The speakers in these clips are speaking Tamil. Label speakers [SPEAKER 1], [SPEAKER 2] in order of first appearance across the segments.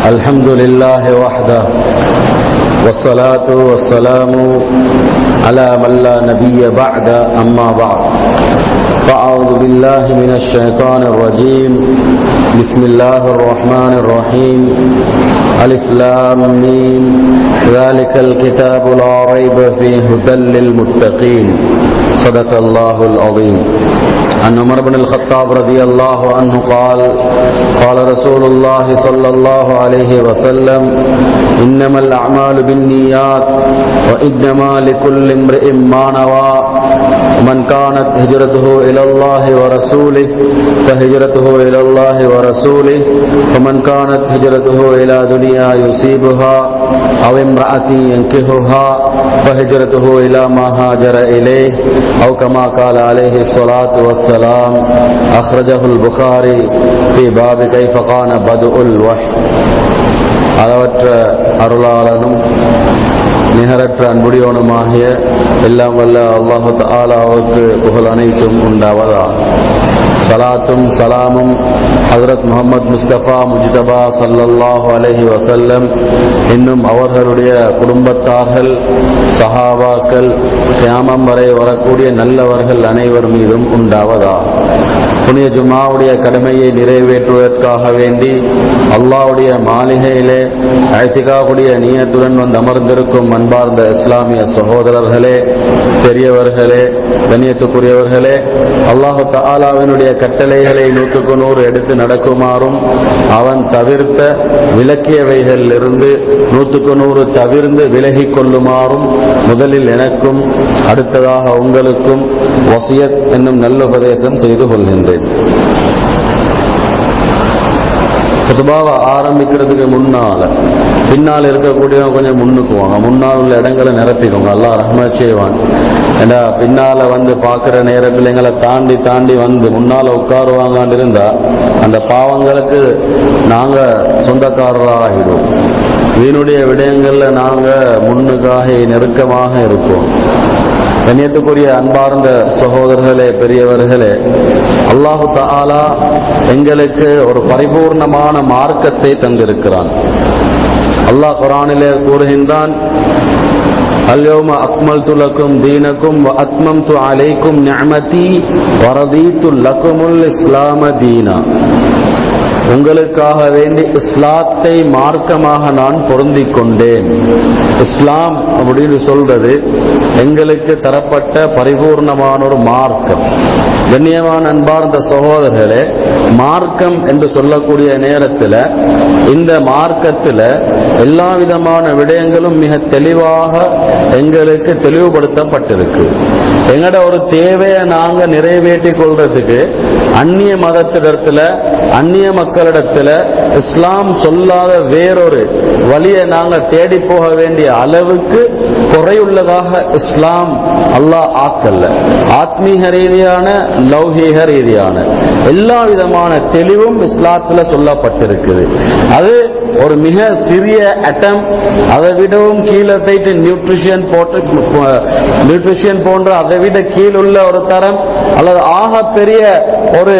[SPEAKER 1] الحمد لله وحده والصلاة والسلام على من لا نبي بعد أما بعد فأعوذ بالله من الشيطان الرجيم بسم الله الرحمن الرحيم ألف لام ميم ذلك الكتاب لا ريب فيه هدى للمتقين صدق الله العظيم عن عمر بن الخطاب رضي الله عنه قال قال رسول الله صلى الله عليه وسلم إنما الأعمال بالنيات وإنما لكل امرئ ما نوى من كانت هجرته إلى الله ورسوله فهجرته إلى الله ورسوله ومن كانت هجرته إلى دنيا يصيبها أو امرأة ينكهها فهجرته إلى ما هاجر إليه أو كما قال عليه الصلاة والسلام أخرجه البخاري في باب كيف كان بدء الوحي அளவற்ற அருளாளனும் நிகரற்ற அன்புடையவனுமாகிய எல்லாம் வல்ல அல்லாஹு தாலாவுக்கு புகழ் அனைத்தும் உண்டாவதா சலாத்தும் சலாமும் ஹசரத் முகமது முஸ்தபா முஜ்தபா சல்லல்லாஹு அலஹி வசல்லம் இன்னும் அவர்களுடைய குடும்பத்தார்கள் சஹாபாக்கள் கியாமம் வரை வரக்கூடிய நல்லவர்கள் அனைவர் மீதும் உண்டாவதா புனித ஜுமாவுடைய கடமையை நிறைவேற்றுவதற்காக வேண்டி அல்லாவுடைய மாளிகையிலே அழைத்திகாவுடைய நீயத்துடன் வந்து அமர்ந்திருக்கும் அன்பார்ந்த இஸ்லாமிய சகோதரர்களே பெரியவர்களே கண்ணியத்துக்குரியவர்களே அல்லாஹு தாலாவினுடைய கட்டளைகளை நூற்றுக்கு நூறு எடுத்து நடக்குமாறும் அவன் தவிர்த்த விலக்கியவைகளில் இருந்து நூற்றுக்கு நூறு தவிர்ந்து விலகி கொள்ளுமாறும் முதலில் எனக்கும் அடுத்ததாக உங்களுக்கும் வசியத் என்னும் நல்லுபதேசம் செய்து கொள்கின்றேன் குத்துபாவை ஆரம்பிக்கிறதுக்கு முன்னால பின்னால் இருக்கக்கூடியவங்க கொஞ்சம் முன்னுக்குவாங்க முன்னால் உள்ள இடங்களை நிரப்பிக்கோங்க எல்லாம் ரஹ்மத் செய்வான் ஏண்டா பின்னால வந்து பார்க்குற நேரத்தில் எங்களை தாண்டி தாண்டி வந்து முன்னால உட்காருவாங்கன்னு இருந்தா அந்த பாவங்களுக்கு நாங்க சொந்தக்காரராக ஆகிடுவோம் வீணுடைய விடயங்கள்ல நாங்க முன்னுக்காக நெருக்கமாக இருப்போம் கண்ணியத்துக்குரிய அன்பார்ந்த சகோதரர்களே பெரியவர்களே அல்லாஹு தாலா எங்களுக்கு ஒரு பரிபூர்ணமான மார்க்கத்தை தந்திருக்கிறான் அல்லாஹ் குரானிலே கூறுகின்றான் اليوم أكملت لكم دينكم وأتممت عليكم نعمتي ورضيت لكم الإسلام دينا உங்களுக்காக வேண்டி இஸ்லாத்தை மார்க்கமாக நான் பொருந்தி கொண்டேன் இஸ்லாம் அப்படின்னு சொல்றது எங்களுக்கு தரப்பட்ட பரிபூர்ணமான ஒரு மார்க்கம் கண்ணியமான அன்பார்ந்த சகோதரர்களே மார்க்கம் என்று சொல்லக்கூடிய நேரத்தில் இந்த மார்க்கத்தில் எல்லா விதமான விடயங்களும் மிக தெளிவாக எங்களுக்கு தெளிவுபடுத்தப்பட்டிருக்கு எங்கட ஒரு தேவையை நாங்க நிறைவேற்றி கொள்றதுக்கு அந்நிய மதத்திடத்துல அந்நிய மக்களிடத்துல இஸ்லாம் சொல்லாத வேறொரு வழியை நாங்க தேடி போக வேண்டிய அளவுக்கு குறையுள்ளதாக இஸ்லாம் அல்லாஹ் ஆக்கல்ல ஆத்மீக ரீதியான லௌகீக ரீதியான எல்லா விதமான தெளிவும் இஸ்லாத்துல சொல்லப்பட்டிருக்குது அது ஒரு மிக சிறிய அட்டம் அதை விடவும் கீழே போயிட்டு நியூட்ரிஷன் போட்டு நியூட்ரிஷன் போன்ற அதை விட கீழுள்ள ஒரு தரம் அல்லது ஆக பெரிய ஒரு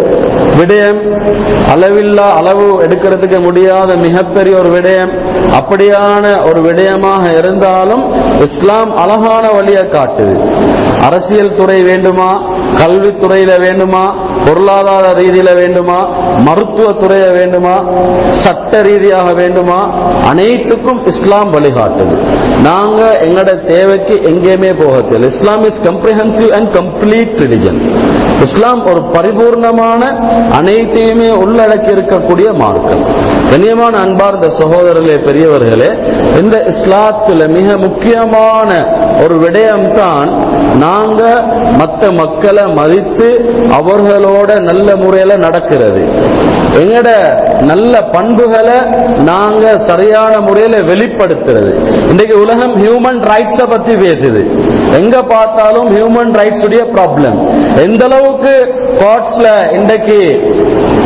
[SPEAKER 1] விடயம் அளவில்லா அளவு எடுக்கிறதுக்கு முடியாத மிகப்பெரிய ஒரு விடயம் அப்படியான ஒரு விடயமாக இருந்தாலும் இஸ்லாம் அழகான வழியை காட்டுது அரசியல் துறை வேண்டுமா கல்வித்துறையில வேண்டுமா பொருளாதார ரீதியில வேண்டுமா மருத்துவ துறையில வேண்டுமா சட்ட ரீதியாக வேண்டுமா அனைத்துக்கும் இஸ்லாம் வழிகாட்டுது நாங்க எங்களோட தேவைக்கு எங்கேயுமே போகத்தில் Islam is comprehensive and complete religion இஸ்லாம் ஒரு பரிபூர்ணமான அனைத்தையுமே உள்ளடக்கி இருக்கக்கூடிய மார்க்கம் கண்ணியமான அன்பார்ந்த சகோதரர்களே பெரியவர்களே இந்த இஸ்லாத்துல மிக முக்கியமான ஒரு விடயம் தான் நாங்க மற்ற மக்களை மதித்து அவர்களோட நல்ல முறையில நடக்கிறது எங்கட நல்ல பண்புகளை நாங்க சரியான முறையில வெளிப்படுத்துறது இன்றைக்கு உலகம் ஹியூமன் ரைட்ஸ பத்தி பேசுது எங்க பார்த்தாலும் ஹியூமன் ரைட்ஸ் உடைய ப்ராப்ளம் எந்த அளவுக்கு கோர்ட்ஸ்ல இன்றைக்கு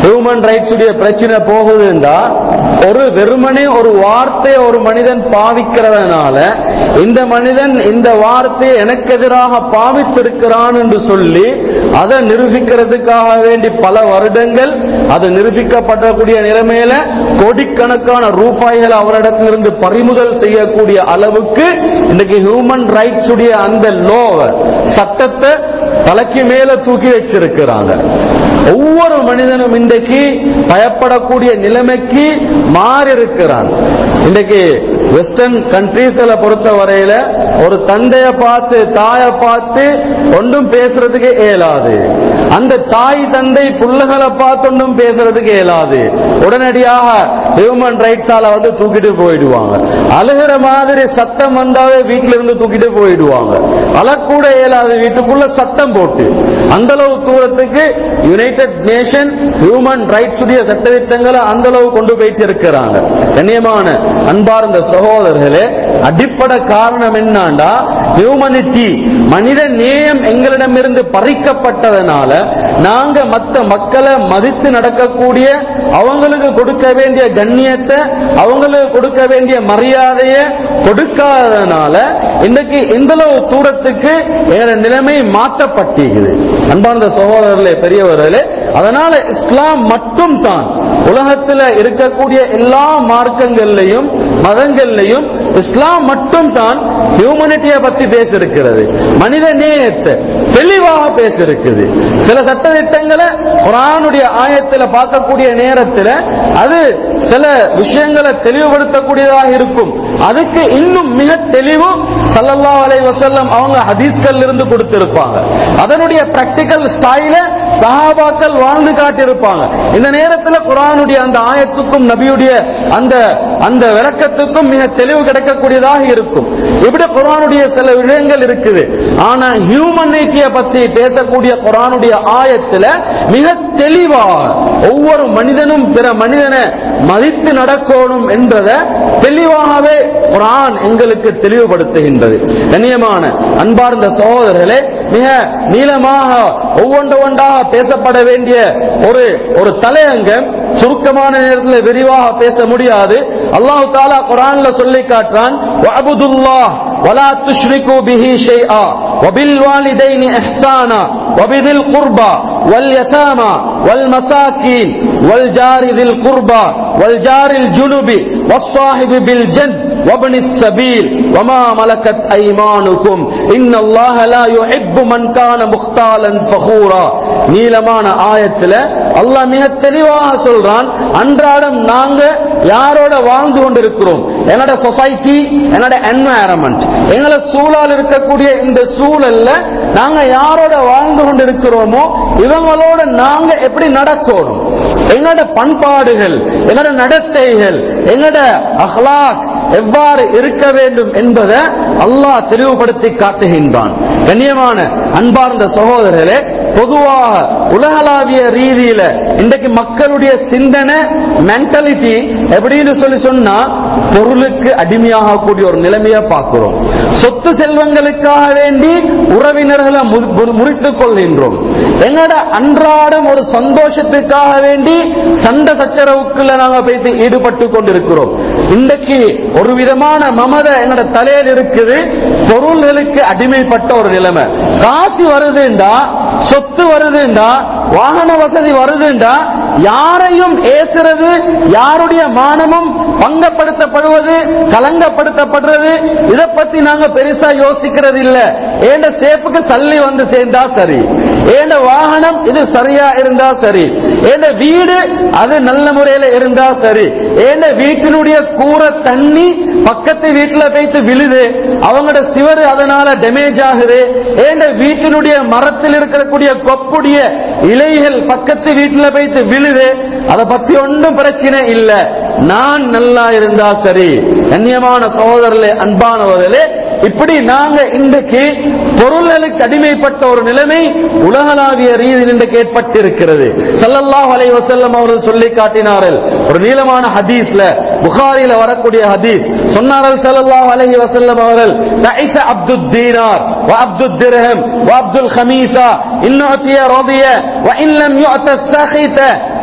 [SPEAKER 1] ஹியூமன் ரைட்ஸ் உடைய பிரச்சனை போகுதுண்டா ஒரு வெறுமனே ஒரு வார்த்தையை ஒரு மனிதன் பாவிக்கிறதுனால இந்த மனிதன் இந்த வார்த்தையை எனக்கு எதிராக பாவித்திருக்கிறான் என்று சொல்லி அதை நிரூபிக்கிறதுக்காக வேண்டி பல வருடங்கள் அது நிரூபிக்கப்படக்கூடிய நிலைமையில கோடிக்கணக்கான ரூபாய்கள் அவரிடத்திலிருந்து பறிமுதல் செய்யக்கூடிய அளவுக்கு இன்னைக்கு ஹியூமன் ரைட்ஸ் உடைய அந்த லோவை சட்டத்தை தலைக்கு மேல தூக்கி வச்சிருக்கிறாங்க ஒவ்வொரு மனிதனும் இன்றைக்கு பயப்படக்கூடிய நிலைமைக்கு மாறி இருக்கிறான் இன்றைக்கு வெஸ்டர்ன் கண்ட்ரீஸ்ல பொறுத்த வரையில ஒரு தந்தைய பார்த்து தாயை பார்த்து ஒன்றும் பேசுறதுக்கு இயலாது அந்த தாய் தந்தை புள்ளைகளை பார்த்து ஒன்றும் பேசுறதுக்கு இயலாது உடனடியாக ஹியூமன் ரைட்ஸால வந்து தூக்கிட்டு போயிடுவாங்க அழுகிற மாதிரி சத்தம் வந்தாவே வீட்டுல இருந்து தூக்கிட்டு போயிடுவாங்க அழக்கூட இயலாது வீட்டுக்குள்ள சத்தம் போட்டு அந்த அளவு தூரத்துக்கு யுனைடெட் நேஷன் ஹியூமன் ரைட்ஸ் உடைய சட்டத்திட்டங்களை அந்த அளவு கொண்டு போயிட்டு இருக்கிறாங்க கண்ணியமான அன்பார்ந்த சகோதரர்களே அடிப்படை காரணம் என்னண்டா ஹியூமனிட்டி மனித நேயம் எங்களிடமிருந்து பறிக்கப்பட்டதனால நாங்க மத்த மக்களை மதித்து நடக்கக்கூடிய அவங்களுக்கு கொடுக்க வேண்டிய கண்ணியத்தை அவங்களுக்கு கொடுக்க வேண்டிய மரியாதையை கொடுக்காதனால இன்னைக்கு இந்த அளவு தூரத்துக்கு எங்களோட நிலைமை மாற்றப்பட்டிருக்குது அன்பார்ந்த சகோதரர்களே பெரியவர்களே அதனால இஸ்லாம் மட்டும் தான் உலகத்தில் இருக்கக்கூடிய எல்லா மார்க்கங்கள்லையும் மதங்கள்லையும் இஸ்லாம் மட்டும் தான் ஹியூமனிட்டியை பத்தி பேசிருக்கிறது மனித நேயத்தை தெளிவாக பேசிருக்குது சில சட்டத்திட்டங்களை குரானுடைய ஆயத்தில் பார்க்கக்கூடிய நேரத்தில் அது சில விஷயங்களை தெளிவுபடுத்தக்கூடியதாக இருக்கும் அதுக்கு இன்னும் மிக தெளிவு சல்லல்லாஹு அலைஹி வஸல்லம் அவங்க ஹதீஸ்கள் இருந்து கொடுத்திருப்பாங்க அதனுடைய பிராக்டிக்கல் ஸ்டைல சஹாபாக்கள் வாழ்ந்து காட்டியிருப்பாங்க இந்த நேரத்தில் குரானுடைய அந்த ஆயத்துக்கும் நபியுடைய அந்த அந்த விளக்கத்துக்கும் மிக தெளிவு கிடைக்கக்கூடியதாக இருக்கும் இப்படி குரானுடைய சில விஷயங்கள் இருக்குது ஆனா ஹியூமனிட்டியை பத்தி பேசக்கூடிய குரானுடைய ஆயத்துல மிக தெளிவாக ஒவ்வொரு மனிதனும் பிற மனிதனை மதித்து நடக்கணும் என்றதை தெளிவாகவே குரான் எங்களுக்கு தெளிவுபடுத்துகின்றது கண்ணியமான அன்பார்ந்த சகோதரர்களே மிக நீளமாக ஒவ்வொன்று ஒன்றாக பேசப்பட வேண்டிய ஒரு ஒரு தலையங்கம் சுருக்கமான நேரத்தில் விரிவாக பேச முடியாது அல்லாஹ் தாலா குரான்ல சொல்லி காட்டுறான் வஅபுதுல்லாஹ் ولا تشركوا به شيئا وبالوالدين احسانا وبذي القربى واليتامى والمساكين والجار ذي القربى والجار الجنب والصاحب بالجنب وابن السبيل وما ملكت ايمانكم ان الله لا يحب من كان مختالا فخورا நீளமான ஆயத்துல அல்லாஹ் மிக தெளிவாக சொல்றான் அன்றாடம் நாங்க யாரோட வாழ்ந்து கொண்டிருக்கிறோம் என்னோட சொசைட்டி என்னோட என்வாயரன்மெண்ட் எங்களை சூழல் இருக்கக்கூடிய இந்த சூழல்ல நாங்க யாரோட வாழ்ந்து கொண்டிருக்கிறோமோ இவங்களோட நாங்க எப்படி நடக்கணும் எங்களோட பண்பாடுகள் எங்களோட நடத்தைகள் எங்களோட அஹ்லாக் எவ்வாறு இருக்க வேண்டும் என்பதை அல்லாஹ் தெளிவுபடுத்தி காட்டுகின்றான் கண்ணியமான அன்பார்ந்த சகோதரர்களே பொதுவாக உலகளாவிய ரீதியில இன்றைக்கு மக்களுடைய சிந்தனை மென்டாலிட்டி எப்படின்னு சொல்லி சொன்னா பொருளுக்கு அடிமையாகக்கூடிய ஒரு நிலைமையை பார்க்கிறோம் சொத்து செல்வங்களுக்காக வேண்டி உறவினர்களை மு- மு- முறித்துக் கொள்கின்றோம் எங்களோட அன்றாடம் ஒரு சந்தோஷத்துக்காக வேண்டி சண்டை சச்சரவுக்குள்ள நாங்க போயிட்டு ஈடுபட்டு கொண்டிருக்கிறோம் இன்றைக்கு ஒரு விதமான மமத என்னோட தலையில் இருக்குது பொருள்களுக்கு அடிமைப்பட்ட ஒரு நிலைமை காசு வருதுண்டா சொத்து வருதுண்டா வாகன வசதி வருதுண்டா யாரையும் ஏசுறது யாருடைய மானமும் பங்கப்படுத்தப்படுவது கலங்கப்படுத்தப்படுறது இதை பத்தி நாங்க பெருசா யோசிக்கிறது இல்ல ஏண்ட சேப்புக்கு சல்லி வந்து சேர்ந்தா சரி ஏண்ட வாகனம் இது சரியா இருந்தா சரி ஏண்ட வீடு அது நல்ல முறையில இருந்தா சரி ஏண்ட வீட்டினுடைய கூரை தண்ணி பக்கத்து வீட்டுல போய்த்து விழுது அவங்களோட சிவரு அதனால டேமேஜ் ஆகுது ஏண்ட வீட்டினுடைய மரத்தில் இருக்கக்கூடிய கொப்புடைய இலைகள் பக்கத்து வீட்டுல போய்த்து விழுது அதை பத்தி ஒன்றும் பிரச்சனை இல்ல நான் நல்லா இருந்தா சரி கண்ணியமான சகோதரர்களே அன்பானவர்களே இப்படி நாங்க இன்றைக்கு பொருள்களுக்கு அடிமைப்பட்ட ஒரு நிலைமை உலகளாவிய ரீதியில் இன்றைக்கு ஏற்பட்டிருக்கிறது ஸல்லல்லாஹு அலைஹி வஸல்லம் அவர்கள் சொல்லி காட்டினார்கள் ஒரு நீளமான ஹதீஸ்ல புகாரில வரக்கூடிய ஹதீஸ் சொன்னார்கள் ஸல்லல்லாஹு அலைஹி வஸல்லம் அவர்கள் தஐஸ அப்துத் தீனார் வ அப்துத் திர்ஹம் வ அப்துல் ஹமீஸா இன் உத்திய ரதிய வ இன் லம் யுஅத சஹித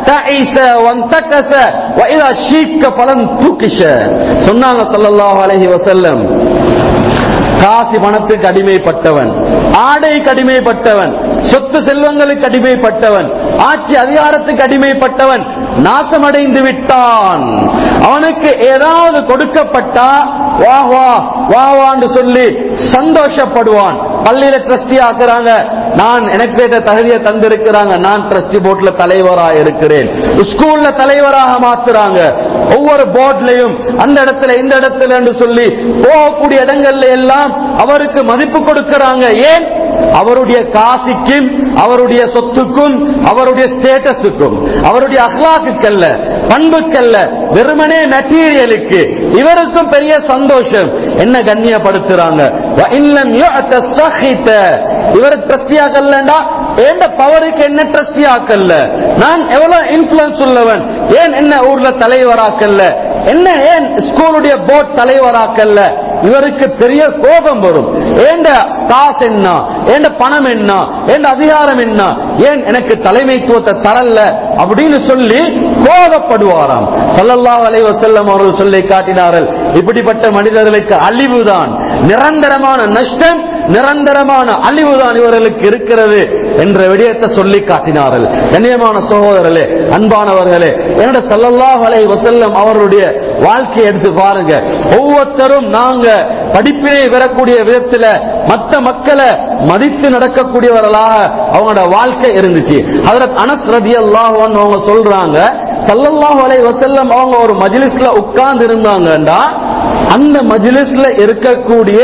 [SPEAKER 1] தஇஸ வந்தகஸ வஇதா ஷீக்க ஃபலன் துகிஷ சொன்னாங்க ஸல்லல்லாஹு அலைஹி வஸல்லம் காசி பணத்துக்கு அடிமைப்பட்டவன் ஆடைக்கு அடிமைப்பட்டவன் சொத்து செல்வங்களுக்கு அடிமைப்பட்டவன் ஆட்சி அதிகாரத்துக்கு அடிமைப்பட்டவன் நாசமடைந்து விட்டான் அவனுக்கு ஏதாவது கொடுக்கப்பட்டா வா வா வா வான்னு சொல்லி சந்தோஷப்படுவான் பள்ளியில ட்ரஸ்டி ஆக்குறாங்க நான் எனக்கு ஏற்ற தகுதியை தந்திருக்கிறாங்க நான் ட்ரஸ்டி போர்ட்ல தலைவராக இருக்கிறேன் ஸ்கூல்ல தலைவராக மாத்துறாங்க ஒவ்வொரு போர்ட்லயும் அந்த இடத்துல இந்த இடத்துல என்று சொல்லி போகக்கூடிய இடங்கள்ல எல்லாம் அவருக்கு மதிப்பு கொடுக்கறாங்க ஏன் அவருடைய காசிக்கும் அவருடைய சொத்துக்கும் அவருடைய ஸ்டேட்டஸுக்கும் அவருடைய அஹ்லாக்குக்கல்ல பண்புக்கல்ல வெறுமனே மெட்டீரியலுக்கு இவருக்கும் பெரிய சந்தோஷம் என்ன கண்ணியப்படுத்துறாங்க வ இல்லம் யுஅத சஹித. இவர் ட்ரஸ்டியாக்கல்லண்டா ஏண்ட பவருக்கு என்ன ட்ரஸ்டியாக்கல்ல நான் எவ்வளவு இன்ஃபுளுன்ஸ் உள்ளவன் ஏன் என்ன ஊர்ல தலைவராக்கல்ல என்ன ஏன் ஸ்கூலுடைய போர்ட் தலைவராக்கல்ல இவருக்கு பெரிய கோபம் வரும் ஏண்ட ஸ்டாஸ் என்ன ஏண்ட பணம் என்ன ஏண்ட அதிகாரம் என்ன ஏன் எனக்கு தலைமைத்துவத்தை தரல அப்படின்னு சொல்லி கோபப்படுவாராம் ஸல்லல்லாஹு அலைஹி வஸல்லம் அவர்கள் சொல்லி காட்டினார்கள் இப்படிப்பட்ட மனிதர்களுக்கு அழிவுதான் நிரந்தரமான நஷ்டம் நிரந்தரமான அழிவுதான் இவர்களுக்கு இருக்கிறது என்ற விடயத்தை சொல்லி காட்டினார்கள் கண்ணியமான சகோதரர்களே அன்பானவர்களே என்னோட ஸல்லல்லாஹு அலைஹி வஸல்லம் அவருடைய வாழ்க்கையை எடுத்து பாருங்க ஒவ்வொருத்தரும் நாங்க படிப்பினை பெறக்கூடிய விதத்துல மற்ற மக்களை மதித்து நடக்கக்கூடியவர்களாக அவங்களோட வாழ்க்கை இருந்துச்சு ஹஜரத் அனஸ் ரதியல்லாஹு அன்ஹு அவங்க சொல்றாங்க ஸல்லல்லாஹு அலைஹி வஸல்லம் அவங்க ஒரு மஜ்லிஸ்ல உட்கார்ந்து இருந்தாங்கடா அந்த மஜ்லிஸ்ல இருக்கக்கூடிய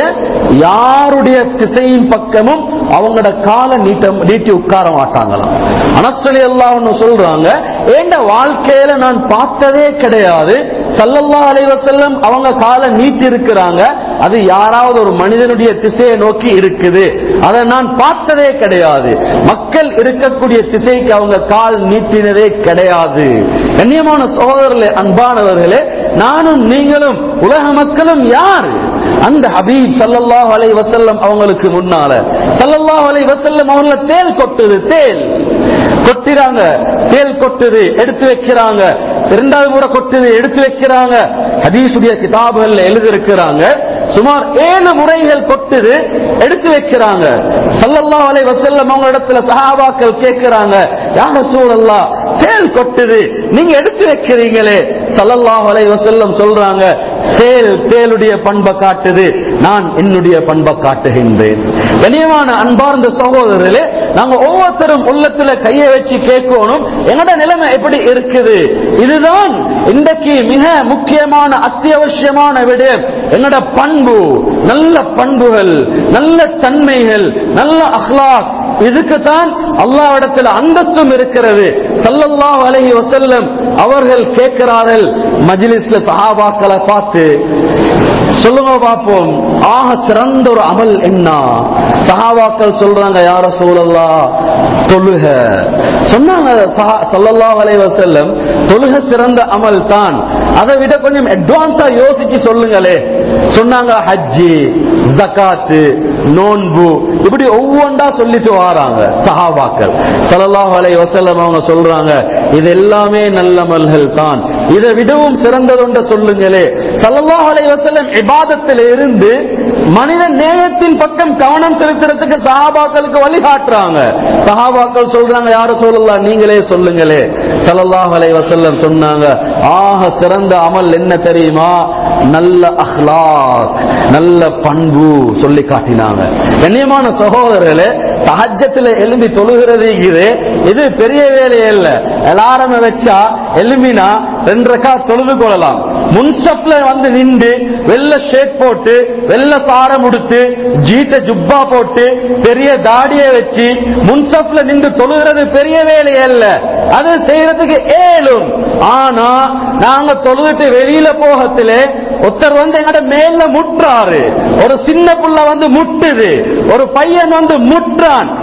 [SPEAKER 1] யாருடைய திசையின் பக்கமும் அவங்களோட காலை நீட்ட நீட்டி உட்கார மாட்டாங்களாம் அனஸ்வலி அல்லாஹ்னு சொல்றாங்க ஏண்ட வாழ்க்கையில நான் பார்த்ததே கிடையாது சல்லல்லாஹு அலைஹி வஸல்லம் அவங்க காலை நீட்டி இருக்கிறாங்க அது யாராவது ஒரு மனிதனுடைய திசையை நோக்கி இருக்குது அதை நான் பார்த்ததே கிடையாது மக்கள் இருக்கக்கூடிய திசைக்கு அவங்க கால் நீட்டினதே கிடையாது கண்ணியமான சகோதரர்களே அன்பானவர்களே நானும் நீங்களும் உலக மக்களும் யார் அந்த ஹபீப் சல்லல்லாஹு அலைஹி வஸல்லம் அவங்களுக்கு முன்னால சல்லல்லாஹு அலைஹி வஸல்லம் அவங்கள தேல் கொட்டுது தேல் கொட்டிறாங்க தேல் கொட்டுது எடுத்து வைக்கிறாங்க இரண்டாவது முறை கொட்டுது எடுத்து வைக்கிறாங்க ஹதீசுடைய கிதாபுகள்ல எழுதியிருக்கிறாங்க சுமார் ஏழு முறைகள் கொட்டுது எடுத்து வைக்கிறாங்க சல்லல்லாஹு அலைஹி வஸல்லம் அவங்க இடத்துல சஹாபாக்கள் கேட்கிறாங்க யா ரசூலல்லாஹ் தேல் கொட்டுது நீங்க எடுத்து வைக்கிறீங்களே சல்லல்லாஹு அலைஹி வஸல்லம் சொல்றாங்க தேல் தேலுடைய பண்பை காட்டுது நான் என்னுடைய பண்பை காட்டுகின்றேன் கண்ணியமான அன்பார்ந்த சகோதரர்களே நாங்க ஒவ்வொருத்தரும் உள்ளத்துல கையை வச்சு கேட்கணும் என்னோட நிலைமை எப்படி இருக்குது இதுதான் இன்றைக்கு மிக முக்கியமான அத்தியாவசியமான விடயம் என்னோட பண்பு நல்ல பண்புகள் நல்ல தன்மைகள் நல்ல அஹ்லாக் இதுக்குத்தான் அல்லாஹ்விடத்தில் அந்தஸ்தும் இருக்கிறது சல்லல்லாஹு அலைஹி வஸல்லம் அவர்கள் கேட்கிறார்கள் மஜ்லிஸ்ல சஹாபாக்களை பார்த்து சொல்லுங்க பார்ப்போம் ஆக சிறந்த ஒரு அமல் என்ன சஹாபாக்கள் சொல்றாங்க யார சூழல்லா தொழுக சொன்னாங்க சஹா- ஸல்லல்லாஹு அலைஹி வஸல்லம் தொழுக சிறந்த அமல் தான் அதை விட கொஞ்சம் அட்வான்ஸா யோசிச்சு சொல்லுங்களே சொன்னாங்க ஹஜ்ஜி ஜகாத்து நோன்பு இப்படி ஒவ்வொன்றா சொல்லிட்டு வராங்க சஹாபாக்கள் ஸல்லல்லாஹு அலைஹி வஸல்லம் அவங்க சொல்றாங்க இது எல்லாமே நல்ல அமல்கள் தான் இதை விடவும் சிறந்தது ஒன்று சொல்லுங்களே ஸல்லல்லாஹு அலைஹி வஸல்லம் இபாதத்தில் இருந்து மனித நேயத்தின் பக்கம் கவனம் செலுத்துறதுக்கு சஹாபாக்களுக்கு வழிகாட்டுறாங்க சஹாபாக்கள் சொல்றாங்க யார சொல்லலாம் நீங்களே சொல்லுங்களே ஸல்லல்லாஹு அலைஹி வஸல்லம் சொன்னாங்க ஆக சிறந்த அமல் என்ன தெரியுமா நல்ல அஹ்லாக் நல்ல பண்பு சொல்லி காட்டினாங்க கண்ணியமான சகோதரர்களே தஹஜத்துல எலும்பி தொழுகிறது இது இது பெரிய வேலை இல்ல அலாரம் வச்சா எலும்பினா ரெண்டு ரக்கா தொழுது கொள்ளலாம் முன்சப்ல வந்து நின்று வெள்ள ஷேட் போட்டு வெள்ள சாரம் உடுத்து ஜீட்ட ஜுப்பா போட்டு பெரிய தாடிய வச்சு முன்சப்ல நின்று தொழுகிறது பெரிய வேலை அல்ல அது செய்யறதுக்கு ஏலும் ஆனா நாங்க தொழுதுட்டு வெளியில போகத்திலே ஒருத்தர் வந்து எங்கட மேல முட்டுறாரு ஒரு சின்ன புள்ள வந்து முட்டுது ஒரு பையன் வந்து முட்டுறான்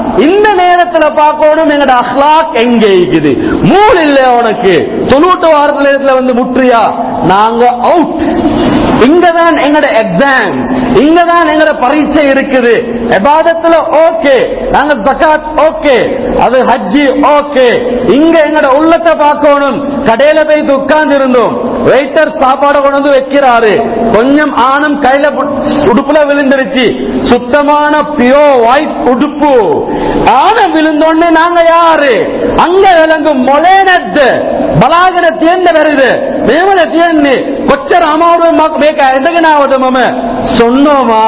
[SPEAKER 1] இந்த நேரத்துல பார்க்கணும் எங்கட அஹ்லாக் எங்க இருக்குது மூல் இல்ல உனக்கு தொண்ணூட்டு வாரத்துல இடத்துல வந்து முற்றியா நாங்க அவுட் இங்கதான் எங்கட எக்ஸாம் இங்கதான் எங்கட பரீட்சை இருக்குது எபாதத்துல ஓகே நாங்க ஜகாத் ஓகே அது ஹஜ்ஜி ஓகே இங்க எங்கட உள்ளத்தை பார்க்கணும் கடையில போய் உட்கார்ந்து இருந்தோம் வெயிட்டர் சாப்பாடு கொண்டு வந்து வைக்கிறாரு கொஞ்சம் ஆணம் கையில பு- உடுப்புல விழுந்துருச்சு சுத்தமான பியோ ஒயிட் உடுப்பு ஆணம் விழுந்தோடனே நாங்க யாரு அங்க விளங்கும் ಮೊಳೇನದ್ದು ಬಲಾಗನ ತಿಯನ್ನ ಬೆರೆದು ಮೇಮಲ ತಿಯನ್ನಿ ಕೊಚ್ಚರ ಅಮಾರು ಬೇಕ ಎಂದಗನಾವದ ಮಮ ಸೊನ್ನೋಮ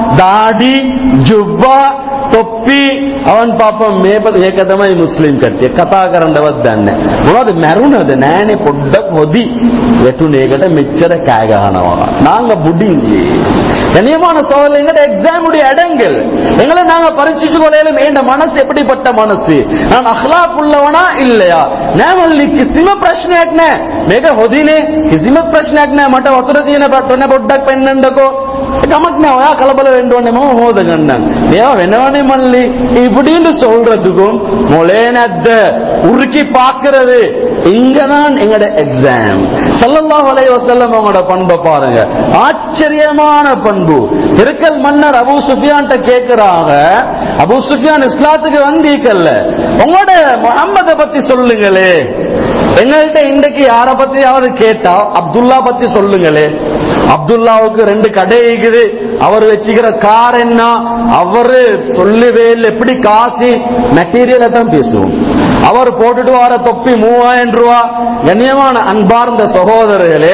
[SPEAKER 1] ದಾಡಿ ಜುಬ್ಬ ತೊಪ್ಪಿ ಅವನ್ ಪಾಪ ಮೇಪದ ಏಕದಮೈ ಮುಸ್ಲಿಂ ಕಟ್ಟಿ ಕಥಾ කරන්නවත් මොනවද මැරුණද නෑනේ පොඩ්ඩක් හොදි වැටුනේකට මෙච්චර කෑ ගහනවා நாங்க புடிங்கி கண்ணியமான சோதனை எங்கட எக்ஸாம் உடைய இடங்கள் எங்களை நாங்க பரீட்சிச்சு கொள்ளையிலும் என் மனசு எப்படிப்பட்ட மனசு நான் அஹ்லாக் உள்ளவனா இல்லையா நேமல்லி කිසිම ප්‍රශ්නයක් නෑ මේක හොදිනේ කිසිම ප්‍රශ්නයක් නෑ මට වතුර තියෙන පොන්න පොඩ්ඩක් පෙන්නන්නකෝ கமක් நෑ ඔයා කලබල වෙන්න ඕනේ මම හොද ගන්නම් මේවා වෙනවනේ மல்லி இப்படின்னு சொல்றதுக்கும் மொளே நத்த உருக்கி பார்க்கிறது இங்கதான் எங்கட எக்ஸாம் ஸல்லல்லாஹு அலைஹி வஸல்லம் அவங்களோட பண்பை பாருங்க ஆச்சரியமான பண்பு இருக்கல் மன்னர் அபூ சுஃபியான்ட்ட கேக்குறாங்க அபூ சுஃபியான் இஸ்லாத்துக்கு வந்தீக்கல்ல உங்களோட முகம்மத பத்தி சொல்லுங்களே எங்கள்கிட்ட இன்றைக்கு யார பத்தியாவது கேட்டா அப்துல்லா பத்தி சொல்லுங்களே அப்துல்லாவுக்கு ரெண்டு கடை இருக்குது அவர் வச்சுக்கிற கார் என்ன அவரு சொல்லவே இல்லை எப்படி காசு மெட்டீரியலை தான் பேசுவோம் அவர் போட்டுட்டு வர தொப்பி மூவாயிரம் ரூபா கண்ணியமான அன்பார்ந்த சகோதரர்களே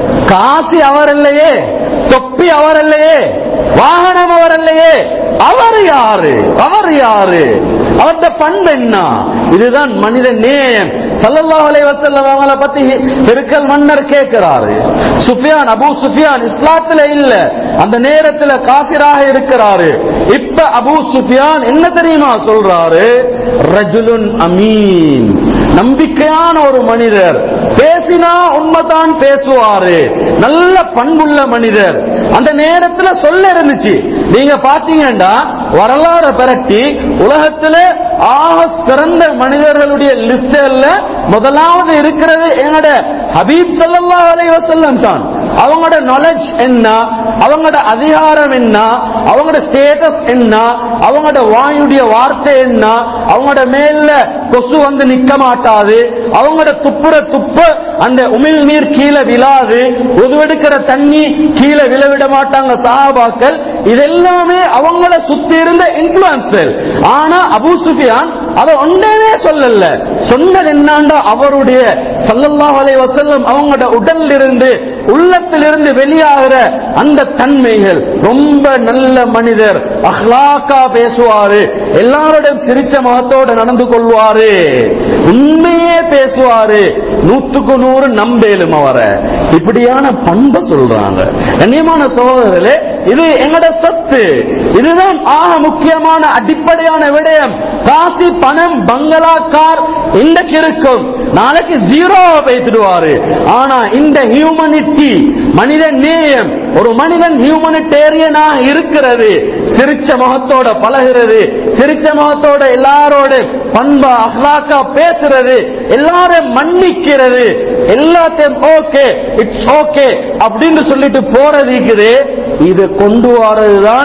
[SPEAKER 1] காசு அவர் இல்லையே தொப்பி அவர் இல்லையே வாகனம் அவர் இல்லையே அவர் யாரு அவர் யாரு அவர்த பண்பு என்ன இதுதான் மனித நேயம் சல்லல்லாஹு அலைஹி வஸல்லம் அவங்கள பத்தி பெருக்கல் மன்னர் கேட்கிறாரு சுஃபியான் அபூ சுஃபியான் இஸ்லாத்துல இல்ல அந்த நேரத்துல காஃபிராக இருக்கிறாரு இப்ப அபூ சுஃபியான் என்ன தெரியுமா சொல்றாரு ரஜுலுன் அமீன் நம்பிக்கையான ஒரு மனிதர் பேசினா உண்மைதான் பேசுவாரு நல்ல பண்புள்ள மனிதர் அந்த நேரத்துல சொல்ல இருந்துச்சு நீங்க பாத்தீங்கன்னா வரலாறு பிரட்டி உலகத்துல ஆக சிறந்த மனிதர்களுடைய லிஸ்ட்ல முதலாவது இருக்கிறது என்னோட ஹபீப் ஸல்லல்லாஹு அலைஹி வஸல்லம் தான் அவங்களோட நாலேஜ் என்ன அவங்களோட அதிகாரம் என்ன அவங்களோட ஸ்டேட்டஸ் என்ன அவங்களோட வாயுடைய வார்த்தை என்ன அவங்களோட மேல கொசு வந்து நிக்க மாட்டாது அவங்களோட துப்புற துப்பு அந்த உமிழ் நீர் கீழே விழாது உதுவெடுக்கிற தண்ணி கீழே விழவிட மாட்டாங்க சஹாபாக்கள் இதெல்லாமே அவங்கள சுத்தி இருந்த இன்ஃபுளுசல் ஆனா அபூ சுஃபியான் அதை ஒன்றே சொல்லல சொன்னது என்னண்டா அவருடைய ஸல்லல்லாஹு அலைஹி வஸல்லம் அவங்களோட உடல்ல இருந்து உள்ளத்திலிருந்து வெளியாகிற அந்த தன்மைகள் ரொம்ப நல்ல மனிதர் அஹ்லாக்கா பேசுவாரு எல்லாரோடையும் சிரிச்ச முகத்தோட நடந்து கொள்வாரு உண்மையே பேசுவாரு நூத்துக்கு நூறு நம்பேலும் அவரை இப்படியான பண்பை சொல்றாங்க கண்ணியமான சகோதரர்களே இது எங்கட சொத்து இதுதான் ஆக முக்கியமான அடிப்படையான விடயம் காசி பணம் பங்களா கார் இன்றைக்கு இருக்கும் நாளைக்கு ஜீரோ பேசிடுவாரு ஆனா இந்த ஹியூமனிட்டி மனித நேயம் ஒரு மனிதன் ஹியூமனிடேரியனா இருக்கிறது சிரிச்ச முகத்தோட பழகிறது சிரிச்ச முகத்தோட எல்லாரோட பண்பா அஹ்லாக்கா பேசுறது எல்லாரையும் மன்னிக்கிறது எல்லாத்தையும் ஓகே இட்ஸ் ஓகே அப்படின்னு சொல்லிட்டு போறது இருக்குது இது கொண்டு வரதுதான்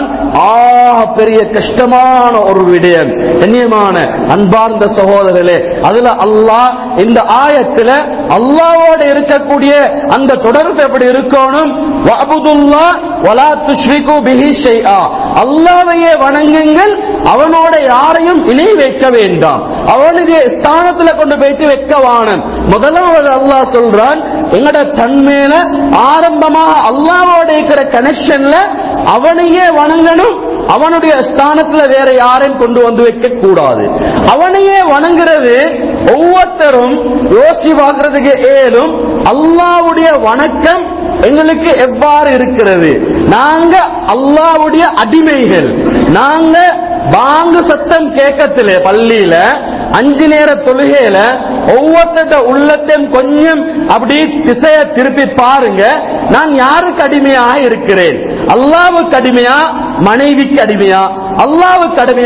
[SPEAKER 1] ஆக பெரிய கஷ்டமான ஒரு விடயம் கண்ணியமான அன்பார்ந்த சகோதரர்களே அதுல அல்லாஹ் இந்த ஆயத்துல அல்லாவோட இருக்கக்கூடிய அந்த தொடர்பு எப்படி இருக்கணும் வஅபுதுல்லாஹ் வலா துஷ்ரிகு பிஹி ஷைஆ அல்லாஹ்வையே வணங்குங்கள் அவனோட யாரையும் இணை வைக்க வேண்டாம் அவனுடைய ஸ்தானத்துல கொண்டு போயிட்டு வைக்க வானம் முதலாவது அல்லாஹ் சொல்றான் எங்கட தன்மையில ஆரம்பமாக அல்லாவோட இருக்கிற கனெக்ஷன்ல அவனையே வணங்கணும் அவனுடைய ஸ்தானத்துல வேற யாரையும் கொண்டு வந்து வைக்க கூடாது அவனையே வணங்குறது ஒவ்வொருத்தரும் யோசி பார்க்கறதுக்கு ஏலும் அல்லாவுடைய வணக்கம் எங்களுக்கு எவ்வாறு இருக்கிறது நாங்க அல்லாவுடைய அடிமைகள் நாங்க பாங்கு சத்தம் கேட்கத்திலே பள்ளியில அஞ்சு நேர தொழுகையில ஒவ்வொருத்த உள்ளத்தையும் கொஞ்சம் அப்படி திசைய திருப்பி பாருங்க நான் யாருக்கு அடிமையாக இருக்கிறேன் அல்லாவுக்கு அடிமையா மனைவிக்கு அடிமையா அல்லாவுக்கு அடிமையா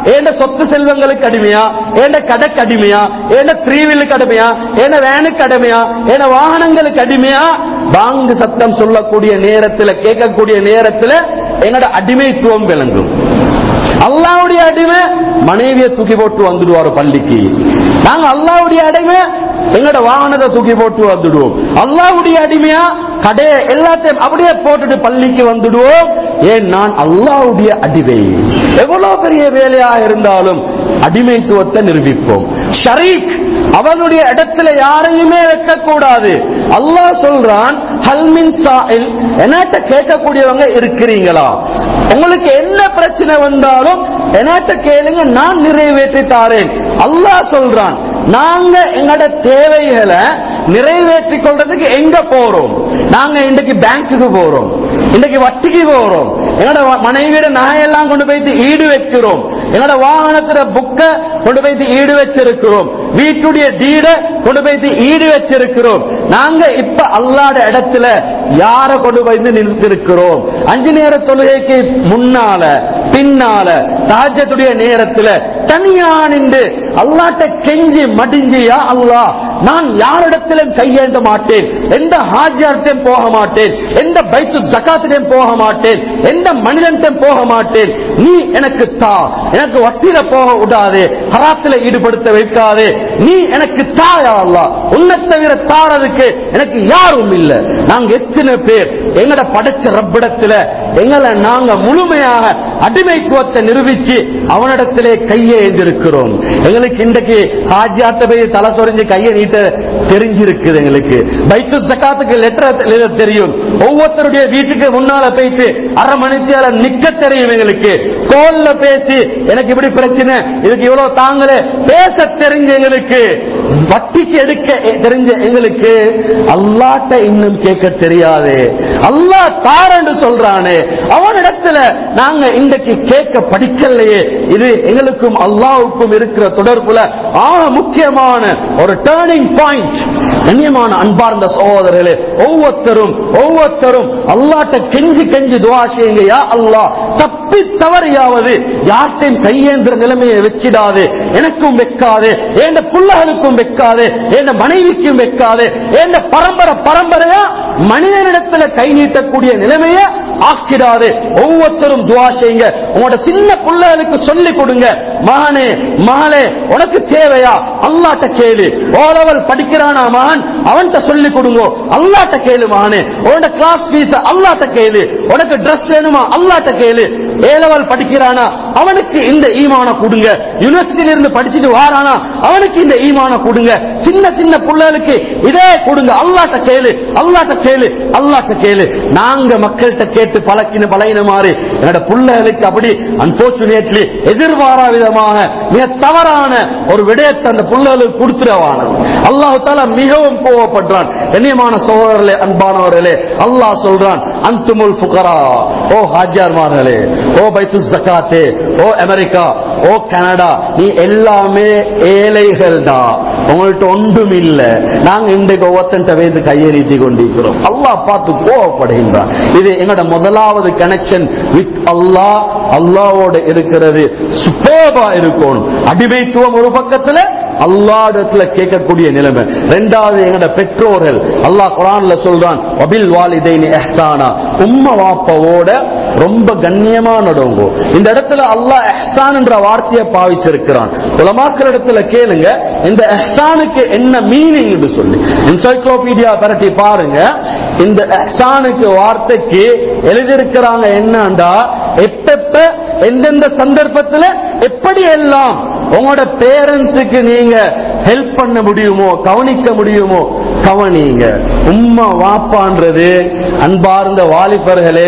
[SPEAKER 1] ஏண்ட சொத்து செல்வங்களுக்கு அடிமையா ஏண்ட கடைக்கு அடிமையா ஏண்ட த்ரீவிலுக்கு அடிமையா ஏண்ட வேனுக்கு அடிமையா ஏண்ட வாகனங்களுக்கு அடிமையா பாங்கு சத்தம் சொல்லக்கூடிய நேரத்தில் கேட்கக்கூடிய நேரத்தில் என்னோட அடிமைத்துவம் விளங்கும் அல்லாவுடைய அடிமை மனைவியை தூக்கி போட்டு வந்துடுவாரு பள்ளிக்கு நாங்க அல்லாவுடைய அடிமை எங்களோட வாகனத்தை தூக்கி போட்டு வந்துடுவோம் அல்லாவுடைய அடிமையா கடையை எல்லாத்தையும் அப்படியே போட்டுட்டு பள்ளிக்கு வந்துடுவோம் ஏன் நான் அல்லாவுடைய அடிமை எவ்வளவு பெரிய வேலையா இருந்தாலும் அடிமைத்துவத்தை நிரூபிப்போம் ஷரீக் அவனுடைய இடத்துல யாரையுமே வைக்கக்கூடாது அல்லாஹ் சொல்றான் ஹல்மின் சாயில் என்னாட்ட கேட்கக்கூடியவங்க இருக்கிறீங்களா உங்களுக்கு என்ன பிரச்சனை வந்தாலும் என்னாட்ட கேளுங்க நான் நிறைவேற்றி தாரேன் அல்லாஹ் சொல்றான் நாங்க எங்களோட தேவைகளை நிறைவேற்றி கொள்றதுக்கு எங்க போறோம் நாங்க இன்றைக்கு பேங்க்குக்கு போறோம் இன்றைக்கு வட்டிக்கு போறோம் எங்களோட மனைவியோட நகையெல்லாம் கொண்டு போயிட்டு ஈடு வைக்கிறோம் எங்களோட வாகனத்துல புக்க கொண்டு போயிட்டு ஈடு வச்சிருக்கிறோம் வீட்டுடைய டீட கொண்டு போயிட்டு ஈடு வச்சிருக்கிறோம் நாங்க இப்ப அல்லாட இடத்துல யார கொண்டு போயிட்டு நிறுத்திருக்கிறோம் அஞ்சு நேர தொழுகைக்கு முன்னால பின்னால தாஜத்துடைய நேரத்துல தனியா நின்று அல்லாட்ட கெஞ்சி மடிஞ்சியா அல்லாஹ் நான் யாரிடத்திலும் கையேந்த மாட்டேன் எந்த ஹாஜியார்ட்டையும் போக மாட்டேன் எந்த பைத்து ஜக்காத்திலையும் போக மாட்டேன் எந்த மனிதன்ட்டையும் போக மாட்டேன் நீ எனக்கு தா எனக்கு வட்டியில போக விடாதே ஹராத்துல ஈடுபடுத்த வைக்காதே நீ எனக்கு தாயா அல்லா உன்னை தவிர தாரதுக்கு எனக்கு யாரும் இல்ல நாங்க எத்தனை பேர் எங்கட படைச்ச ரப்பிடத்துல எங்களை நாங்க முழுமையாக அடிமைத்துவத்தை நிரூபிச்சு அவனிடத்திலே கையை எழுந்திருக்கிறோம் எங்களுக்கு இன்றைக்கு ஹாஜியாத்த போய் தலை சொரிஞ்சு கையை நீட்ட தெரிஞ்சிருக்குது எங்களுக்கு பைத்து ஜக்காத்துக்கு லெட்டர் எழுத தெரியும் ஒவ்வொருத்தருடைய வீட்டுக்கு முன்னால போயிட்டு அரை மணித்தியால நிக்க தெரியும் எங்களுக்கு கோல்ல பேசி எனக்கு இப்படி பிரச்சனை இதுக்கு இவ்வளவு தாங்களே பேச தெரிஞ்ச எங்களுக்கு வட்டிக்கு எடுக்க தெரிஞ்ச எங்களுக்கு அல்லாட்ட இன்னும் கேட்க தெரியாது அல்லாஹ் தாரன்னு சொல்றானே அவனிடத்துல நாங்க இன்றைக்கு கேட்க படிக்கலையே இது எங்களுக்கும் அல்லாவுக்கும் இருக்கிற தொடர்புல ஆக முக்கியமான ஒரு டேர்னிங் பாயிண்ட் கண்ணியமான அன்பார்ந்த சகோதரர்களே ஒவ்வொருத்தரும் ஒவ்வொருத்தரும் அல்லாட்ட கெஞ்சி கெஞ்சி துவா செய்யுங்க யா அல்லாஹ் தப்பி தவறியாவது யார்ட்டையும் கையேந்திர நிலைமையை வச்சிடாது எனக்கும் வைக்காது என் பிள்ளைகளுக்கும் வைக்காது என் மனைவிக்கும் வைக்காது என் பரம்பரை பரம்பரையா மனிதனிடத்துல கை நீட்டக்கூடிய நிலைமையை ஆக்கிடாது ஒவ்வொருத்தரும் துவா செய்யுங்க உங்களோட சின்ன பிள்ளைகளுக்கு சொல்லி கொடுங்க மகனே மகளே உனக்கு தேவையா அல்லாட்ட கேளு ஓ லெவல் படிக்கிறானா மகன் அவன்கிட்ட சொல்லி கொடுங்க அல்லாட்ட கேளு மகனே உன்னோட கிளாஸ் ஃபீஸ் அல்லாட்ட கேளு உனக்கு ட்ரெஸ் வேணுமா அல்லாட்ட கேளு ஏ லெவல் படிக்கிறானா அவனுக்கு இந்த ஈமான கொடுங்க யூனிவர்சிட்டியில இருந்து படிச்சுட்டு வாரானா அவனுக்கு இந்த ஈமான கொடுங்க சின்ன சின்ன பிள்ளைகளுக்கு இதே கொடுங்க அல்லாட்ட கேளு அல்லாட்ட கேளு அல்லாட்ட கேளு நாங்க மக்கள்கிட்ட கேட்டு பழக்கின பழகின மாதிரி என்னோட பிள்ளைகளுக்கு அப்படி அன்போர்ச்சுனேட்லி எதிர்பாரா விதமாக மிக தவறான ஒரு விடயத்தை அந்த பிள்ளைகளுக்கு கொடுத்துடவான அல்லாஹு தாலா மிகவும் கோவப்படுறான் கண்ணியமான சகோதரர்களே அன்பானவர்களே அல்லாஹ் சொல்றான் அந்துமுல் ஃபுகரா ஓ ஹாஜியார்மார்களே ஓ பைத்து ஜக்காத்தே ஓ அமெரிக்கா ஓ கனடா நீ எல்லாமே ஏழைகள் தான் உங்கள்ட்ட ஒன்றும் இல்ல நாங்க இன்றைக்கு ஒவ்வொருத்தன் வைத்து கையை நீட்டி கொண்டிருக்கிறோம் அல்லாஹ் பார்த்து கோவப்படுகின்றான் இது எங்களோட முதலாவது கனெக்ஷன் வித் அல்லாஹ் அல்லாவோட இருக்கிறது சுப்பேபா இருக்கணும் அடிமைத்துவம் ஒரு பக்கத்துல அல்லாடத்துல கேட்கக்கூடிய நிலைமை ரெண்டாவது எங்கட பெற்றோர்கள் அல்லாஹ் குரான்ல சொல்றான் வபில் வாலிதைனி எஹ்சானா உம்ம வாப்பவோட ரொம்ப கண்ணியமா நடவுங்கோ இந்த இடத்துல அல்லாஹ் எஹ்சான் என்ற வார்த்தையை பாவிச்சிருக்கிறான் உலமாக்கள் இடத்துல கேளுங்க இந்த எஹ்சானுக்கு என்ன மீனிங் சொல்லி என்சைக்ளோபீடியா பரட்டி பாருங்க இந்த எஹ்சானுக்கு வார்த்தைக்கு எழுதியிருக்கிறாங்க என்னண்டா எப்பப்ப எந்தெந்த சந்தர்ப்பத்துல எப்படி எல்லாம் உங்களோட பேரண்ட்ஸுக்கு நீங்க ஹெல்ப் பண்ண முடியுமோ கவனிக்க முடியுமோ கவனிங்க உம்மா வாப்பான்றது அன்பார்ந்த வாலிபர்களே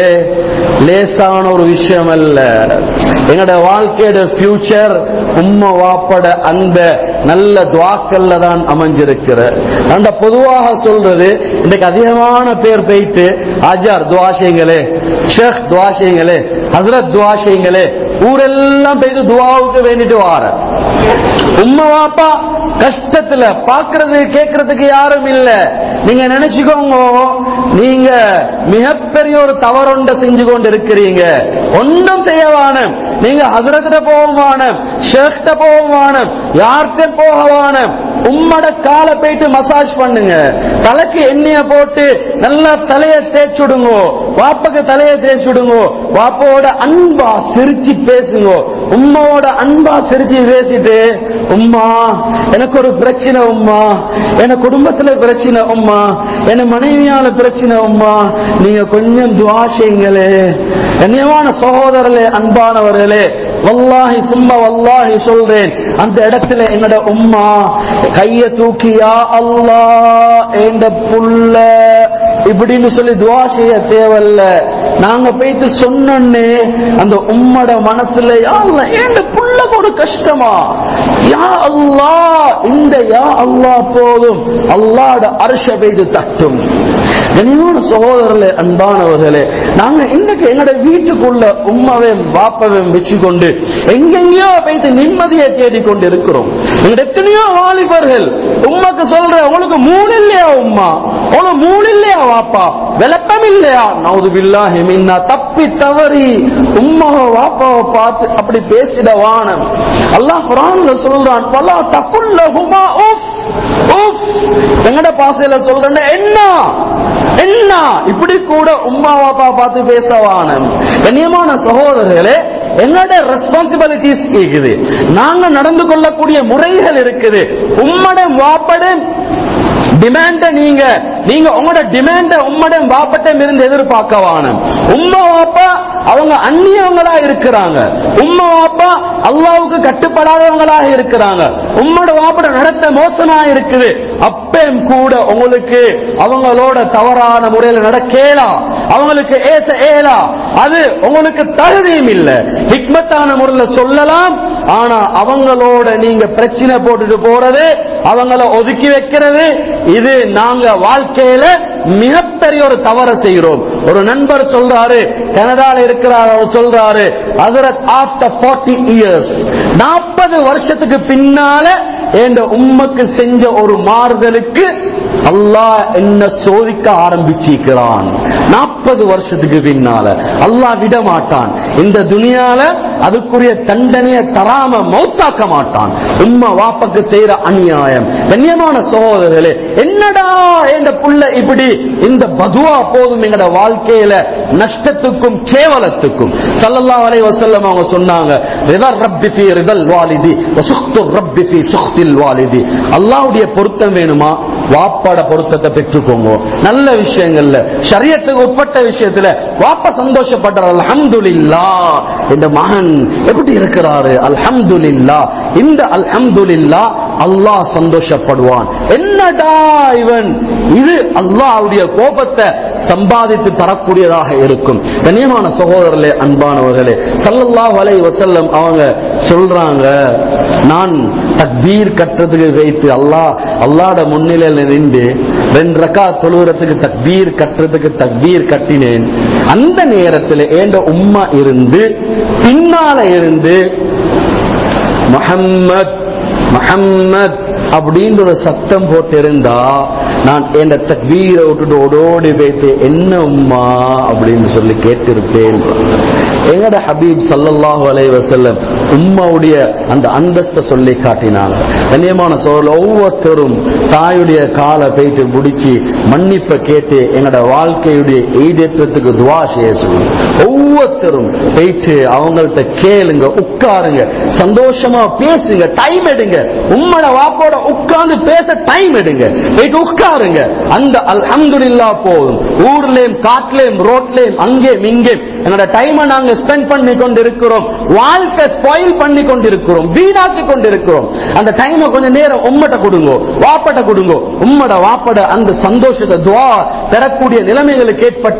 [SPEAKER 1] லேசான ஒரு விஷயம் அல்ல எங்களோட வாழ்க்கையோட ஃபியூச்சர் உம்மா வாப்பட அந்த நல்ல துவாக்கல்ல தான் அமைஞ்சிருக்கிற அந்த பொதுவாக சொல்றது இன்னைக்கு அதிகமான பேர் போயிட்டு ஆஜார் துவாஷயங்களே ஷேக் துவாஷயங்களே ஹசரத் துவாஷயங்களே ஊரெல்லாம் போயிட்டு துவாவுக்கு வேண்டிட்டு வார உம்மா வாப்பா கஷ்டத்துல பாக்குறது கேட்கறதுக்கு யாரும் இல்ல நீங்க நினைச்சுக்கோங்க நீங்க மிகப்பெரிய ஒரு தவறொண்ட செஞ்சு கொண்டு இருக்கிறீங்க ஒன்றும் செய்ய வானம் நீங்க ஹசரத்திட்ட போக வானம் ஷேஷ்ட போக வானம் யார்கிட்ட போக வானம் உம்மட காலை போயிட்டு மசாஜ் பண்ணுங்க தலைக்கு எண்ணெய போட்டு நல்லா தலைய தேய்ச்சுடுங்க வாப்பக்கு தலைய தேய்ச்சுடுங்க வாப்போட அன்பா சிரிச்சு பேசுங்க உம்மாவோட அன்பா சிரிச்சு பேசிட்டு உம்மா எனக்கு ஒரு பிரச்சனை உம்மா என் குடும்பத்துல பிரச்சனை உம்மா என் மனைவியால பிரச்சனை உம்மா நீங்க கொஞ்சம் துவா செய்யுங்களே கண்ணியமான சகோதரர்களே அன்பானவர்களே வல்லாஹி சும்மா வல்லாஹி சொல்றேன் அந்த இடத்துல எங்கட உம்மா கைய தூக்கியா அல்லா என்ற புள்ள இப்படின்னு சொல்லி துவா செய்ய தேவையில்ல நாங்க போயிட்டு சொன்னோன்னே அந்த உம்மட மனசுல யா அல்லாஹ், ஏண்ட புள்ளக்கு ஒரு கஷ்டமா யா அல்லா இந்த யா அல்லாஹ் போதும் அல்லாட அரச பெய்து தட்டும் கனியான சகோதரர்களே அன்பானவர்களே நாங்க இன்னைக்கு எங்கட வீட்டுக்குள்ள உம்மாவையும் பாப்பாவையும் வச்சுக்கொண்டு எங்கெங்கயோ வைத்து நிம்மதியை தேடிக்கொண்டு இருக்கிறோம் எங்கட எத்தனையோ வாலிபர்கள் உம்மாக்கு சொல்ற உங்களுக்கு மூணு இல்லையா உம்மா உங்களுக்கு மூணு இல்லையா வாப்பா விளக்கம் இல்லையா நவுது பில்லாஹி மின்னா தப்பி தவறி உம்மாவை வாப்பாவை பார்த்து அப்படி பேசிட வானம் அல்லாஹ் குரான்ல சொல்றான் வலா தகுல்லஹுமா உஃப் உஃப் எங்கட பாசையில சொல்றேன் என்ன என்ன இப்படி கூட உம்மா வாப்பா பார்த்து பேசவான கண்ணியமான சகோதரர்களே என்னோட ரெஸ்பான்சிபிலிட்டிஸ் இருக்குது நாங்க நடந்து கொள்ளக்கூடிய முறைகள் இருக்குது உம்மட வாப்பட டிமாண்ட நீங்க நீங்க உங்களோட டிமாண்ட உம்மட வாப்பட்டம் இருந்து எதிர்பார்க்கவான உம்மா வாப்பா அவங்க அந்நியவங்களா இருக்கிறாங்க உம்மா வாப்பா அல்லாவுக்கு கட்டுப்படாதவங்களாக இருக்கிறாங்க உம்மோட வாப்பட நடத்த மோசமா இருக்குது அப்பயும் கூட உங்களுக்கு அவங்களோட தவறான முறையில் நடக்கலா அவங்களுக்கு ஏச ஏலா அது உங்களுக்கு தகுதியும் இல்ல ஹிக்மத்தான முறையில் சொல்லலாம் ஆனா அவங்களோட நீங்க பிரச்சனை போட்டுட்டு போறது அவங்கள ஒதுக்கி வைக்கிறது இது நாங்க வாழ்க்கையில மிகப்பெரிய ஒரு தவறை செய்கிறோம் ஒரு நண்பர் சொல்றாரு கனடால இருக்கிறார் அவர் சொல்றாரு அதரத் ஆஃப்டர் ஃபார்ட்டி இயர்ஸ் நாற்பது வருஷத்துக்கு பின்னால என்ற உம்மக்கு செஞ்ச ஒரு மாறுதலுக்கு அல்லாஹ் என்ன சோதிக்க ஆரம்பிச்சிருக்கிறான் நாற்பது வருஷத்துக்கு பின்னால அல்லாஹ் விட மாட்டான் இந்த துனியால அதுக்குரிய தண்டனையை தராம மௌத்தாக்க மாட்டான் உம்மா வாப்பக்கு செய்யற அநியாயம் கண்ணியமான சகோதரர்களே என்னடா என்ற புள்ள இப்படி இந்த பதுவா போதும் எங்கட வாழ்க்கையில நஷ்டத்துக்கும் கேவலத்துக்கும் ஸல்லல்லாஹு அலைஹி வஸல்லம் அவங்க சொன்னாங்க ரிதர் ரப்பி ஃபீ ரிதல் வாலிதி வசுக்து ரப்பி ஃபீ சுக்தில் வாலிதி அல்லாஹ்வுடைய பொருத்தம் வேணுமா வாப்பாட பொருத்தத்தை பெற்றுக்கோங்க நல்ல விஷயங்கள்ல ஷரியத்துக்கு உட்பட்ட விஷயத்துல வாப்பா சந்தோஷப்படுறார் அல்ஹம்துலில்லா இந்த மகன் எப்படி இருக்கிறாரு அல்ஹம்துலில்லா இந்த அல்ஹம்துலில்லா அல்லாஹ் சந்தோஷப்படுவான் என்னடா இவன் இது அல்லாஹ்வுடைய கோபத்தை சம்பாதித்து தரக்கூடியதாக இருக்கும் கண்ணியமான சகோதரர்களே அன்பானவர்களே ஸல்லல்லாஹு அலைஹி வஸல்லம் அவங்க சொல்றாங்க நான் தக்பீர் கட்டுறதுக்கு வைத்து அல்லாஹ் அல்லாஹ்ட முன்னிலையில் நின்று ரெண்டு ரக்கா தொழுகிறதுக்கு தக்பீர் கட்டுறதுக்கு தக்பீர் கட்டினேன் அந்த நேரத்தில் ஏண்ட உம்மா இருந்து பின்னால இருந்து முஹம்மத் முஹம்மத் அப்படின்ற ஒரு சத்தம் போட்டு இருந்தா நான் என் தக்பீரை விட்டுட்டு ஓடோடி போய்த்து என்ன உம்மா அப்படின்னு சொல்லி கேட்டிருப்பேன் எங்கட ஹபீப் சல்லல்லாஹு அலைஹி வஸல்லம் உம்மாவுடைய அந்த அந்தஸ்தை சொல்லி காட்டினாங்க கண்ணியமான சோழல் ஒவ்வொருத்தரும் தாயுடைய காலை போயிட்டு முடிச்சு மன்னிப்பை கேட்டு எங்கட வாழ்க்கையுடைய ஈடேற்றத்துக்கு துவா செய்ய சொல்லுங்க ஒவ்வொருத்தரும் போயிட்டு அவங்கள்ட்ட கேளுங்க உட்காருங்க சந்தோஷமா பேசுங்க டைம் எடுங்க உம்மட வாப்போட உட்கார்ந்து பேச டைம் எடுங்க போயிட்டு உட்காருங்க அந்த அல்ஹம்துலில்லா போதும் ஊர்லயும் காட்டுலயும் ரோட்லயும் அங்கேயும் இங்கேயும் என்னோட டைமை நாங்க ஸ்பெண்ட் பண்ணி கொண்டு இருக்கிறோம் வாழ்க்கை ஸ்பாயில் பண்ணி கொண்டு இருக்கிறோம் வீணாக்கி கொண்டு இருக்கிறோம் அந்த டைமை கொஞ்சம் நேரம் உம்மட்ட கொடுங்க வாப்பட்ட கொடுங்க உம்மட வாப்பட அந்த சந்தோஷத்தை துவா பெறக்கூடிய நிலைமைகளுக்கு ஏற்பட்டா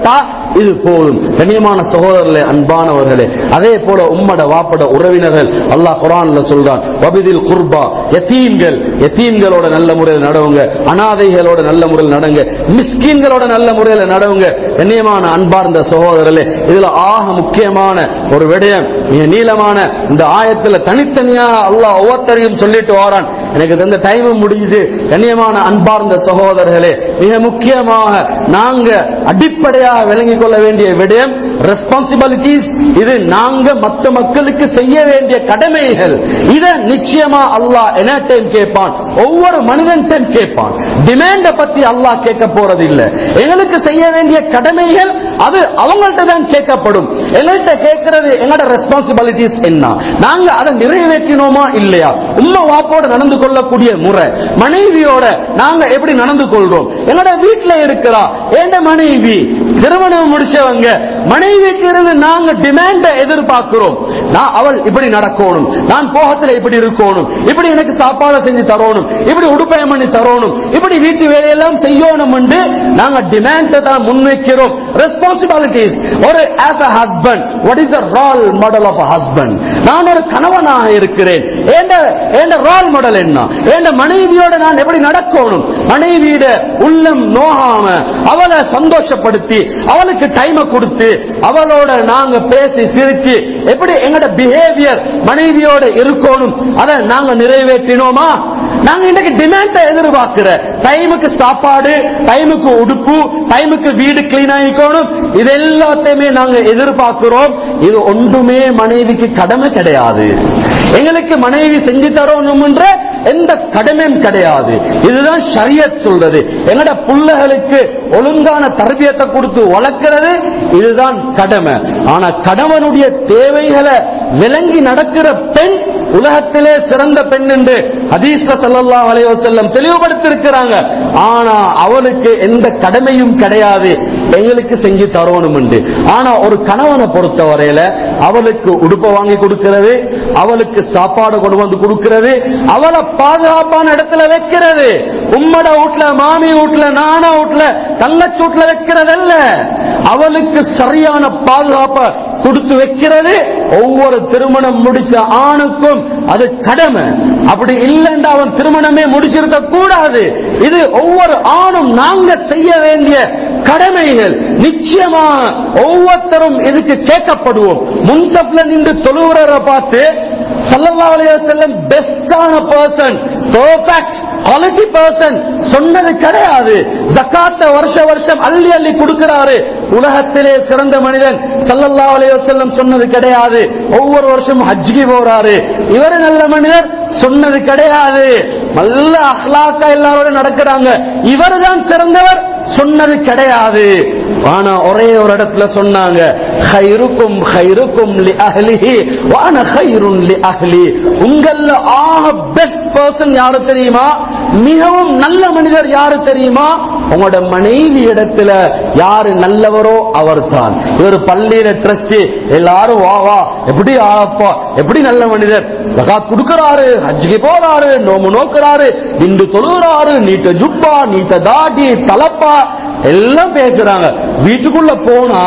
[SPEAKER 1] இது போதும் கண்ணியமான சகோதரர்களே அன்பானவர்களே அதே போல உம்மட வாப்பட உறவினர்கள் அல்லாஹ் குரான்ல சொல்றான் வபிதில் குர்பா யத்தீம்கள் யத்தீம்களோட நல்ல முறையில் நடவுங்க அனாதைகளோட நல்ல முறையில் நடங்க மிஸ்கின்களோட நல்ல முறையில் நடவுங்க கண்ணியமான அன்பார்ந்த சகோதரர்களே இதுல ஆக முக்கியமான ஒரு விடயம் மிக நீளமான இந்த ஆயத்துல தனித்தனியா அல்லாஹ் ஒவ்வொருத்தரையும் சொல்லிட்டு வரான் எனக்கு தந்த டைம் முடிஞ்சு கண்ணியமான அன்பார்ந்த சகோதரர்களே மிக முக்கியமாக நாங்க அடிப்படையாக விளங்கிக் கொள்ள வேண்டிய விடயம் ரெஸ்பான்சிபிலிட்டிஸ் இது நாங்க மற்ற மக்களுக்கு செய்ய வேண்டிய கடமைகள் இத நிச்சயமா அல்லாஹ் என்ன டைம் கேட்பான் ஒவ்வொரு மனிதன் டைம் கேட்பான் டிமாண்ட பத்தி அல்லாஹ் கேட்க போறது இல்ல எங்களுக்கு செய்ய வேண்டிய கடமைகள் அது அவங்கள்ட்ட தான் கேட்கப்படும் எங்கள்கிட்ட கேட்கிறது எங்களோட ரெஸ்பான்சிபிலிட்டிஸ் என்ன நாங்க அதை நிறைவேற்றினோமா இல்லையா உம்மா வாப்போட நடந்து கொள்ளக்கூடிய முறை மனைவியோட நாங்க எப்படி நடந்து கொள்றோம் எங்களோட வீட்டுல இருக்கிறா ஏண்ட மனைவி திருமணம் முடிச்சவங்க மனைவிக்கு இருந்து நாங்க டிமாண்ட எதிர்பார்க்கிறோம் நான் அவள் இப்படி நடக்கணும் நான் போகத்துல இப்படி இருக்கணும் இப்படி எனக்கு சாப்பாடு செஞ்சு தரணும் இப்படி உடுப்பயம் பண்ணி தரணும் இப்படி வீட்டு வேலையெல்லாம் செய்யணும் என்று நாங்க டிமாண்ட தான் முன்வைக்கிறோம் ரெஸ்பான்சிபிலிட்டிஸ் ஒரு as a husband what is the role model of husband நான் ஒரு கணவனாக இருக்கிறேன் ஏண்ட ஏண்ட ரோல் மாடல் என்ன ஏண்ட மனைவியோட நான் எப்படி நடக்கணும் மனைவியோட உள்ளம் நோகாம அவளை சந்தோஷப்படுத்தி அவளுக்கு டைமை கொடுத்து அவளோட நாங்க பேசி சிரிச்சு எப்படி எங்கட பிஹேவியர் மனைவியோட இருக்கணும் அதை நாங்க நிறைவேற்றினோமா நாங்க இன்னைக்கு டிமாண்ட எதிர்பார்க்கிற டைமுக்கு சாப்பாடு டைமுக்கு உடுப்பு டைமுக்கு வீடு கிளீன் ஆகிக்கணும் இது எல்லாத்தையுமே நாங்க எதிர்பார்க்கிறோம் இது ஒன்றுமே மனைவிக்கு கடமை கிடையாது எங்களுக்கு மனைவி செஞ்சு தரணும்ன்ற எந்த கடமையும் கிடையாது இதுதான் ஷரியத் சொல்றது எங்கட புள்ளைகளுக்கு ஒழுங்கான தர்பியத்தை கொடுத்து வளர்க்கிறது இதுதான் கடமை ஆனா கணவனுடைய தேவைகளை விளங்கி நடக்கிற பெண் உலகத்திலே சிறந்த பெண் என்று ஹதீஸ்ல ஸல்லல்லாஹு அலைஹி வஸல்லம் தெளிவுபடுத்தியிருக்கிறாங்க ஆனா அவளுக்கு எந்த கடமையும் கிடையாது எங்களுக்கு செஞ்சு தரணும் என்று ஆனா ஒரு கணவனை பொறுத்தவரையில அவளுக்கு உடுப்பை வாங்கி கொடுக்கிறது அவளுக்கு சாப்பாடு கொண்டு வந்து கொடுக்கிறது அவளை பாதுகாப்பான இடத்துல வைக்கிறது உம்மட வீட்ல மாமி வீட்ல நானா வீட்ல தங்கச்சி வீட்ல வைக்கிறதல்ல அவளுக்கு சரியான பாதுகாப்பை கொடுத்து வைக்கிறது ஒவ்வொரு திருமணம் முடிச்ச ஆணுக்கும் அது கடமை அப்படி இல்லைன்னா அவன் திருமணமே முடிச்சிருக்க கூடாது இது ஒவ்வொரு ஆணும் நாங்க செய்ய வேண்டிய கடமைகள் நிச்சயமா ஒவ்வொருத்தரும் இதுக்கு கேட்கப்படுவோம் முன்சப்ல நின்று தொழுவுறரை பார்த்து சல்லல்லாஹு அலைஹி வஸல்லம் பெஸ்டான பர்சன் பெர்ஃபெக்ட் குவாலிட்டி பர்சன் சொன்னது கிடையாது ஜக்காத்த வருஷ வருஷம் அள்ளி அள்ளி கொடுக்கிறாரு உலகத்திலே சிறந்த மனிதன் சல்லல்லாஹு அலைஹி வஸல்லம் சொன்னது கிடையாது ஒவ்வொரு வருஷமும் ஹஜ்ஜிக்கு போறாரு இவர் நல்ல மனிதர் சொன்னது கிடையாது நல்ல அஹ்லாக்கா எல்லாரோட நடக்கிறாங்க இவர்தான் சிறந்தவர் சொன்னது கிடையாது ஆனா ஒரே ஒரு இடத்துல சொன்னாங்க ஹைருக்கும் ஹைருக்கும் லி அஹ்லிஹி வான ஹைருன் லி அஹ்லி உங்கள ஆக பெஸ்ட் பர்சன் யாரு தெரியுமா மிகவும் நல்ல மனிதர் யாரு தெரியுமா உங்களோட மனைவி இடத்துல யாரு நல்லவரோ அவர்தான் இவர் பள்ளியில ட்ரஸ்டி எல்லாரும் வா வா எப்படி ஆப்பா எப்படி நல்ல மனிதர் ஜகாத் கொடுக்கறாரு ஹஜ்ஜிக்கு போறாரு நோம்பு நோக்குறாரு நின்று தொழுகிறாரு நீட்ட ஜுப்பா நீட்ட தாடி தலப்பா எல்லாம் பேசுறாங்க வீட்டுக்குள்ள போனா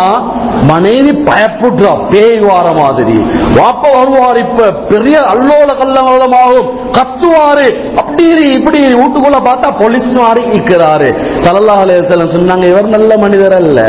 [SPEAKER 1] மனைவி பயப்படுறா பேய் வார மாதிரி வாப்ப வருவார் இப்ப பெரிய அல்லோல கல்லமாகும் கத்துவாரு அப்படி இப்படி வீட்டுக்குள்ள பார்த்தா போலீஸ் மாதிரி இருக்கிறாரு சல்லல்லாஹு அலைஹி வஸல்லம் சொன்னாங்க இவர் நல்ல மனிதர் அல்ல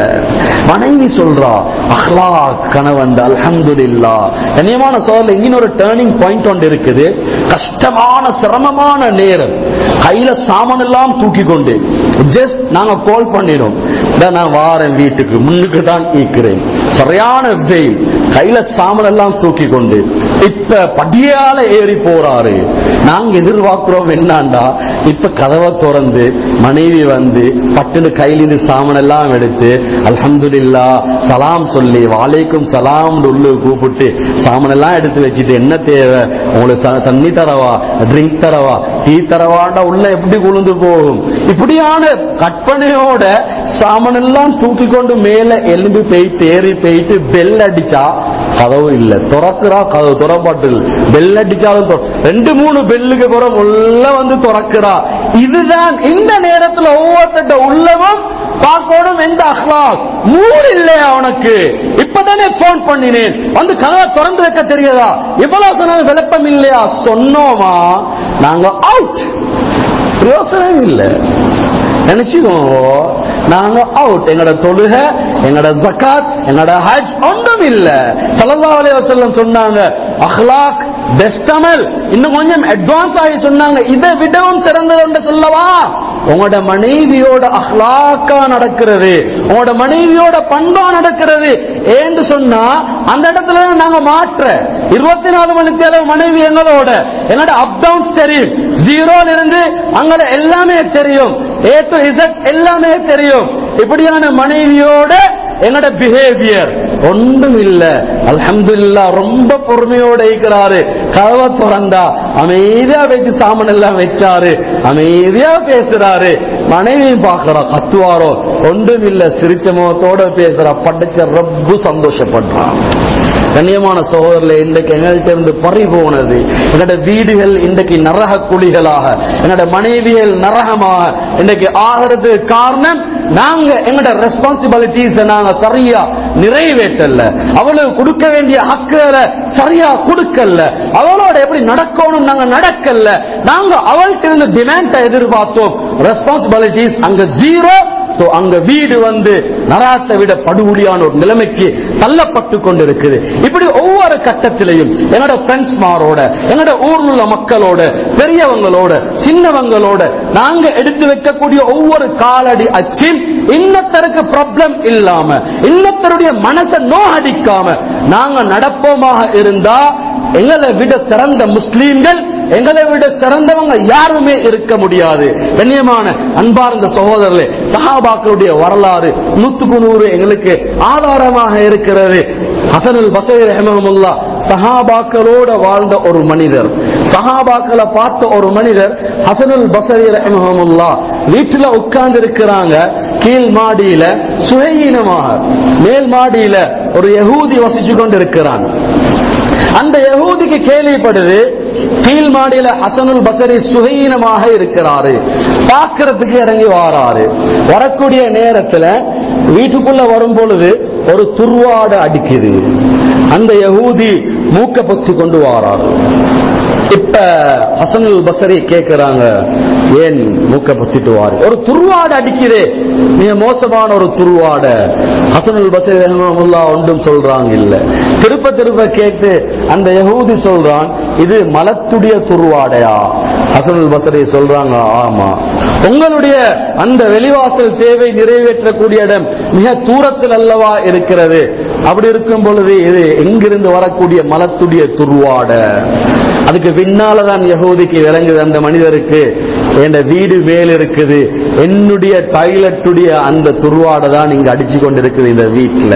[SPEAKER 1] மனைவி சொல்றா அஹ்லா கணவன் அல்ஹம்துலில்லாஹ் கண்ணியமான சோழல் இங்கின ஒரு டேர்னிங் பாயிண்ட் ஒன்று இருக்குது கஷ்டமான சிரமமான நேரம் கையில சாமான் எல்லாம் தூக்கி கொண்டு ஜஸ்ட் நாங்க கால் பண்ணிடும் நான் வாரேன் வீட்டுக்கு முன்னுக்கு தான் ஈக்கிறேன் சரியான வெயில் கையில சாமான் எல்லாம் தூக்கி கொண்டு இப்ப படியால ஏறி போறாரு நாங்க எதிர்பார்க்கிறோம் என்னண்டா இப்ப கதவை திறந்து மனைவி வந்து பட்டுன்னு கையிலிருந்து சாமான் எல்லாம் எடுத்து அல்ஹம்துலில்லா சலாம் சொல்லி வாலைக்கும் சலாம் உள்ளு கூப்பிட்டு சாமான் எல்லாம் எடுத்து வச்சுட்டு என்ன தேவை உங்களுக்கு த- தண்ணி தரவா ட்ரிங்க் தரவா டீ தரவாண்டா உள்ள எப்படி குளிந்து போகும் இப்படியான கற்பனையோட சாமான் எல்லாம் தூக்கி கொண்டு மேல எலும்பி போயிட்டு ஏறி போயிட்டு பெல் அடிச்சா கதவு இல்ல திறக்கிறா கதவு துறப்பாட்டு பெல் அடிச்சாலும் தொற- ரெண்டு மூணு பெல்லுக்கு பிறகு உள்ள வந்து திறக்கிறா இதுதான் இந்த நேரத்துல ஒவ்வொருத்தட்ட உள்ளமும் பார்க்கணும் எந்த அஹ்லாக் மூடு இல்லையா உனக்கு இப்பதானே போன் பண்ணினேன் வந்து கதவை திறந்து வைக்க தெரியாதா இவ்வளவு சொன்னாலும் விளப்பம் இல்லையா சொன்னோமா நாங்க அவுட் பிரயோசனம் இல்லை நினைச்சுக்கோங்க நாங்க அவுட் எங்கட தொழுக எங்கட ஜக்காத் எங்கட ஹஜ் ஒன்றும் இல்ல சல்லல்லாஹு அலைஹி வஸல்லம் சொன்னாங்க அஹ்லாக் பெஸ்ட் அமல் இன்னும் கொஞ்சம் அட்வான்ஸ் ஆகி சொன்னாங்க இதை விடவும் சிறந்தது ஒன்று சொல்லவா உங்களோட மனைவியோட அஹ்லாக்கா நடக்கிறது உங்களோட மனைவியோட பண்பா நடக்கிறது ஏன்னு சொன்னா அந்த இடத்துல தான் நாங்க மாற்ற இருபத்தி நாலு மணி நேரம் மனைவி எங்களோட எங்களோட அப் டவுன்ஸ் தெரியும் ஜீரோல இருந்து அங்க எல்லாமே தெரியும் ஏ டு இசட் எல்லாமே தெரியும் இப்படியான மனைவியோட என்னோட பிஹேவியர் ஒன்றும் இல்ல அல்ஹம்துலில்லா ரொம்ப பொறுமையோட இருக்கிறாரு கதவை திறந்தா அமைதியா வச்சு சாமான் எல்லாம் வச்சாரு அமைதியா பேசுறாரு மனைவியும் பார்க்கறா கத்துவாரோ ஒன்றும் இல்ல சிரிச்ச முகத்தோட பேசுறா படைச்ச ரொம்ப சந்தோஷப்படுறான் கண்ணியமான சகோதரர்களே இன்றைக்கு எங்கள்கிட்ட இருந்து பறி போனது எங்களோட வீடுகள் இன்றைக்கு நரக குழிகளாக எங்களோட மனைவிகள் நரகமாக இன்றைக்கு ஆகிறது காரணம் நாங்க எங்களோட ரெஸ்பான்சிபிலிட்டிஸ் நாங்க சரியா நிறைவேற்றல அவளுக்கு கொடுக்க வேண்டிய ஹக்குகளை சரியா கொடுக்கல அவளோட எப்படி நடக்கணும் நாங்க நடக்கல நாங்க அவள்கிட்ட இருந்து டிமாண்ட எதிர்பார்த்தோம் ரெஸ்பான்சிபிலிட்டிஸ் அங்க ஜீரோ சோ அங்க வீடு வந்து நராத்தை விட படுகொலியான ஒரு நிலைமைக்கு தள்ளப்பட்டு கொண்டிருக்குது இப்படி ஒவ்வொரு கட்டத்திலையும் என்னோட ஃப்ரெண்ட்ஸ் மாரோட என்னோட ஊர்ல உள்ள மக்களோட பெரியவங்களோட சின்னவங்களோட நாங்க எடுத்து வைக்கக்கூடிய ஒவ்வொரு காலடி அச்சின் இன்னத்தருக்கு ப்ராப்ளம் இல்லாம இன்னத்தருடைய மனசை நோகடிக்காம நாங்க நடப்போமாக இருந்தா எங்களை விட சிறந்த முஸ்லீம்கள் எங்களை விட சிறந்தவங்க யாருமே இருக்க முடியாது கண்ணியமான அன்பார்ந்த சகோதரர்களே சஹாபாக்களுடைய வரலாறு நூத்துக்கு நூறு எங்களுக்கு ஆதாரமாக இருக்கிறது ஹசனுல் பசீர் ரஹமஹமுல்லா சஹாபாக்களோட வாழ்ந்த ஒரு மனிதர் சஹாபாக்களை பார்த்த ஒரு மனிதர் ஹசனுல் பசரி ரஹமஹமுல்லா வீட்டுல உட்கார்ந்து இருக்கிறாங்க கீழ் மாடியில சுயீனமாக மேல் மாடியில ஒரு யகூதி வசிச்சு கொண்டு இருக்கிறான் அந்த யகூதிக்கு கேள்விப்படுது கீழ் மாடியில ஹசனுல் பசரி சுகீனமாக இருக்கிறாரு பார்க்கறதுக்கு இறங்கி வாராரு வரக்கூடிய நேரத்துல வீட்டுக்குள்ள வரும் பொழுது ஒரு துர்வாடு அடிக்குது அந்த யகூதி மூக்க பொத்தி கொண்டு வாராரு இப்ப ஹசனுல் பசரி கேக்குறாங்க ஏன் மூக்க பொத்திட்டு வாரு ஒரு துருவாடு அடிக்கிறே மிக மோசமான ஒரு துருவாட ஹசனுல் பசரி ரஹ்மத்துல்லாஹ் ஒன்றும் சொல்றாங்க இல்ல திருப்ப திருப்ப கேட்டு அந்த யகூதி சொல்றான் இது மலத்துடைய துருவாடையா ஹசனுல் பசரி சொல்றாங்க ஆமா உங்களுடைய அந்த வெளிவாசல் தேவை நிறைவேற்றக்கூடிய இடம் மிக தூரத்தில் அல்லவா இருக்கிறது அப்படி இருக்கும் பொழுது இது எங்கிருந்து வரக்கூடிய மலத்துடைய துருவாட அதுக்கு பின்னாலதான் யகூதிக்கு விளங்குது அந்த மனிதருக்கு என் வீடு மேல் இருக்குது என்னுடைய டாய்லெட்டுடைய அந்த துருவாடை தான் இங்க அடிச்சு கொண்டு இருக்குது இந்த வீட்டுல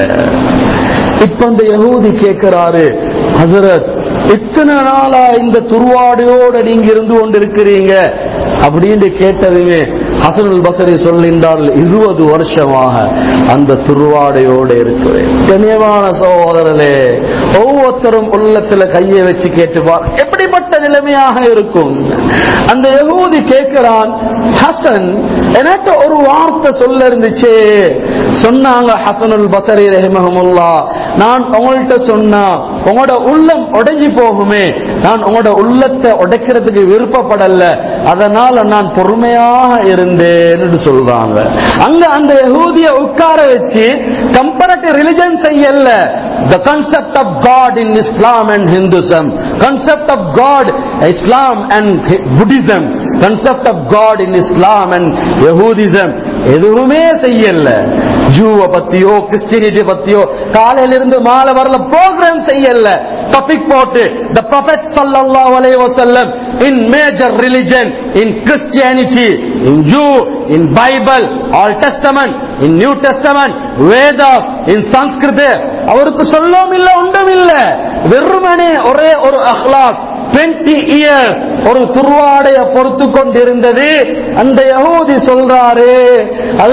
[SPEAKER 1] இப்ப அந்த யகூதி கேட்கிறாரு ஹசரத் இத்தனை நாளா இந்த துருவாடையோட நீங்க இருந்து கொண்டிருக்கிறீங்க அப்படின்னு கேட்டதுமே ஹசனுல் பசரி சொல்கின்றால் இருபது வருஷமாக அந்த துருவாடையோடு இருக்கிறேன் கண்ணியமான சகோதரர்களே ஒவ்வொருத்தரும் உள்ளத்துல கையை வச்சு கேட்டுப்பார் எப்படிப்பட்ட நிலைமையாக இருக்கும் அந்த யகூதி கேட்கிறான் ஹசன் எனக்கு ஒரு வார்த்தை சொல்ல இருந்துச்சு சொன்னாங்க ஹசனுல் பசரி ரஹிமஹமுல்லா நான் உங்கள்கிட்ட சொன்னா உங்களோட உள்ளம் உடைஞ்சு போகுமே நான் உங்களோட உள்ளத்தை உடைக்கிறதுக்கு விருப்பப்படல அதனால நான் பொறுமையாக இருந்தேன்னு சொல்றாங்க அங்க அந்த யகூதிய உட்கார வச்சு கம்பேரட்டிவ் ரிலிஜன் செய்யல the concept of God in Islam and Hinduism, concept of God, Islam and Buddhism, concept of God in Islam and Yehudism, எதுவுமே செய்யல ஜூவை பத்தியோ கிறிஸ்டியனிட்டி பத்தியோ காலையில இருந்து மாலை வரல ப்ரோக்ராம் செய்யல டாபிக் போட்டு the prophet sallallahu alaihi wasallam in major religion in christianity in jew in bible old testament in new testament vedas in sanskrit அவருக்கு சொல்லவும் இல்ல ஒன்றும் இல்ல வெறுமனே ஒரே ஒரு அஹ்லாக் 20 இயர்ஸ் ஒரு துருவாடைய பொறுத்து கொண்டிருந்தது அந்த யகூதி சொல்றாரு அதரத்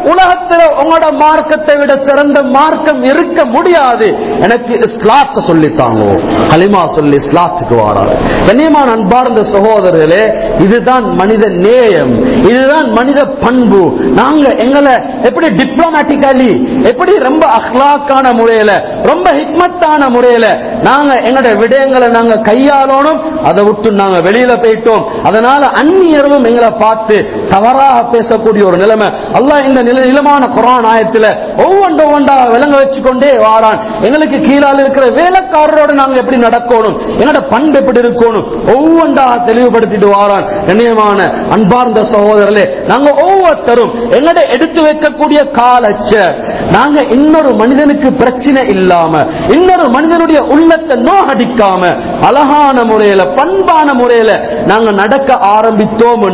[SPEAKER 1] உலகத்துல உங்களோட மார்க்கத்தை விட சிறந்த மார்க்கம் இருக்க முடியாது எனக்கு இஸ்லாத்தை சொல்லித்தாங்க கலிமா சொல்லி இஸ்லாத்துக்கு வாராரு கண்ணியமான அன்பார்ந்த சகோதரர்களே இதுதான் மனித நேயம் இதுதான் மனித பண்பு நாங்க எங்களை எப்படி டிப்ளமேட்டிக்கலி எப்படி ரொம்ப அஹ்லாக்கான முறையில ரொம்ப ஹிக்மத்தான முறையில நாங்க எங்களுடைய விடயங்களை நாங்க கையாளணும் அதை விட்டு நாங்க வெளியில போயிட்டோம் அதனால அந்நியர்களும் எங்களை பார்த்து தவறாக பேசக்கூடிய ஒரு நிலைமை அல்லாஹ் இந்த நில நிலமான குரான் ஆயத்துல ஒவ்வொன்று ஒவ்வொன்றா விளங்க வச்சுக்கொண்டே வாரான் எங்களுக்கு கீழால இருக்கிற வேலைக்காரரோட நாங்க எப்படி நடக்கணும் என்னோட பண்பு எப்படி இருக்கணும் ஒவ்வொன்றா தெளிவுபடுத்திட்டு வாரான் கண்ணியமான அன்பார்ந்த சகோதரர்களே நாங்க ஒவ்வொருத்தரும் எங்கட எடுத்து வைக்கக்கூடிய காலச்ச நாங்க இன்னொரு மனிதனுக்கு பிரச்சனை இல்லாம இன்னொரு மனிதனுடைய உள்ளத்தை நோகடிக்காம அழகான முறையில பண்பான முறையில நாங்க நடக்க ஆரம்பித்தோம்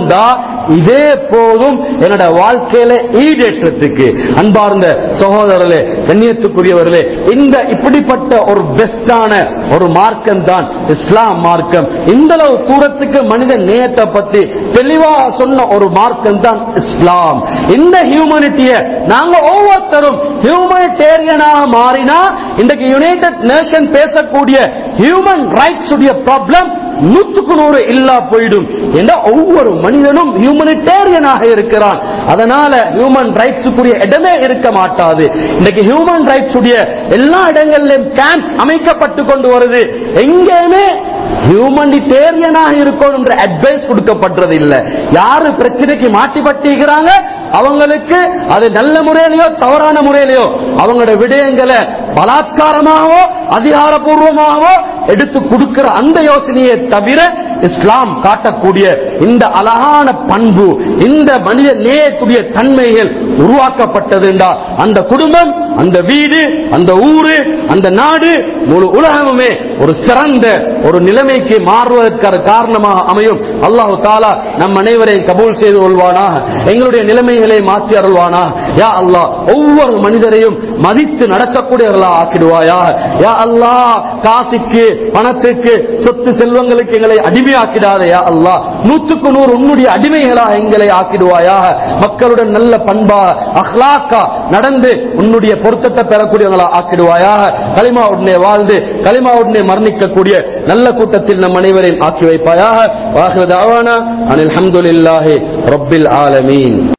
[SPEAKER 1] இதே போதும் என்னோட வாழ்க்கையில ஈடேற்றத்துக்கு அன்பார்ந்த சகோதரர்களே கண்ணியத்துக்குரியவர்களே இந்த இப்படிப்பட்ட ஒரு பெஸ்டான ஒரு மார்க்கம் தான் இஸ்லாம் மார்க்கம் இந்த அளவு தூரத்துக்கு மனித நேயத்தை பத்தி தெளிவா சொன்ன ஒரு மார்க்கம் தான் இஸ்லாம் இந்த ஹியூமனிட்டிய நாங்க ஒவ்வொருத்தரும் ஹியூமனிடேரியனாக மாறினா இன்றைக்கு யுனைடெட் நேஷன் பேசக்கூடிய ஹியூமன் ரைட்ஸ் உடைய ப்ராப்ளம் நூத்துக்கு நூறு இல்லா போயிடும் என்ற ஒவ்வொரு மனிதனும் ஹியூமனிடேரியனாக இருக்கிறான் அதனால ஹியூமன் ரைட்ஸுக்குரிய இடமே இருக்க மாட்டாது இன்னைக்கு ஹியூமன் ரைட்ஸ் உடைய எல்லா இடங்களிலும் கேம்ப் அமைக்கப்பட்டு கொண்டு வருது எங்கேயுமே ஹியூமனிடேரியனாக இருக்கணும் என்ற அட்வைஸ் கொடுக்கப்படுறது இல்ல யாரு பிரச்சனைக்கு மாட்டி பட்டிக்கிறாங்க அவங்களுக்கு அது நல்ல முறையிலையோ தவறான முறையிலையோ அவங்களோட விடயங்களை பலாத்காரமாகவோ அதிகாரப்பூர்வமாகவோ எடுத்து கொடுக்கிற அந்த யோசனையை தவிர இஸ்லாம் காட்டக்கூடிய இந்த அழகான பண்பு இந்த மனித நேயக்கூடிய தன்மைகள் உருவாக்கப்பட்டதுண்டா அந்த குடும்பம் அந்த வீடு அந்த ஊரு அந்த நாடு முழு உலகமுமே ஒரு சிறந்த ஒரு நிலைமைக்கு மாறுவதற்கான காரணமாக அமையும் அல்லாஹு தாலா நம் அனைவரையும் கபூல் செய்து கொள்வானாக எங்களுடைய நிலைமைகளை மாற்றி அருள்வானா யா அல்லாஹ் ஒவ்வொரு மனிதரையும் மதித்து நடக்கக்கூடியவர்களா ஆக்கிடுவாயா யா அல்லாஹ் காசுக்கு பணத்துக்கு சொத்து செல்வங்களுக்கு எங்களை அடிமையாக்கிடாதே யா அல்லாஹ் நூற்றுக்கு நூறு உன்னுடைய அடிமைகளாக எங்களை ஆக்கிடுவாயாக மக்களுடன் நல்ல பண்பா அஹ்லாக்கா நடந்து உன்னுடைய பொருத்தத்தை பெறக்கூடியவங்களா ஆக்கிடுவாயாக களிமா உடனே வாழ்ந்து களிமா உடனே மரணிக்கக்கூடிய நல்ல கூட்டத்தில் நம் அனைவரையும் ஆக்கி வைப்பாயாக வாஹிர தாவானா அனில் அல்ஹம்துலில்லாஹி ரப்பில் ஆலமீன்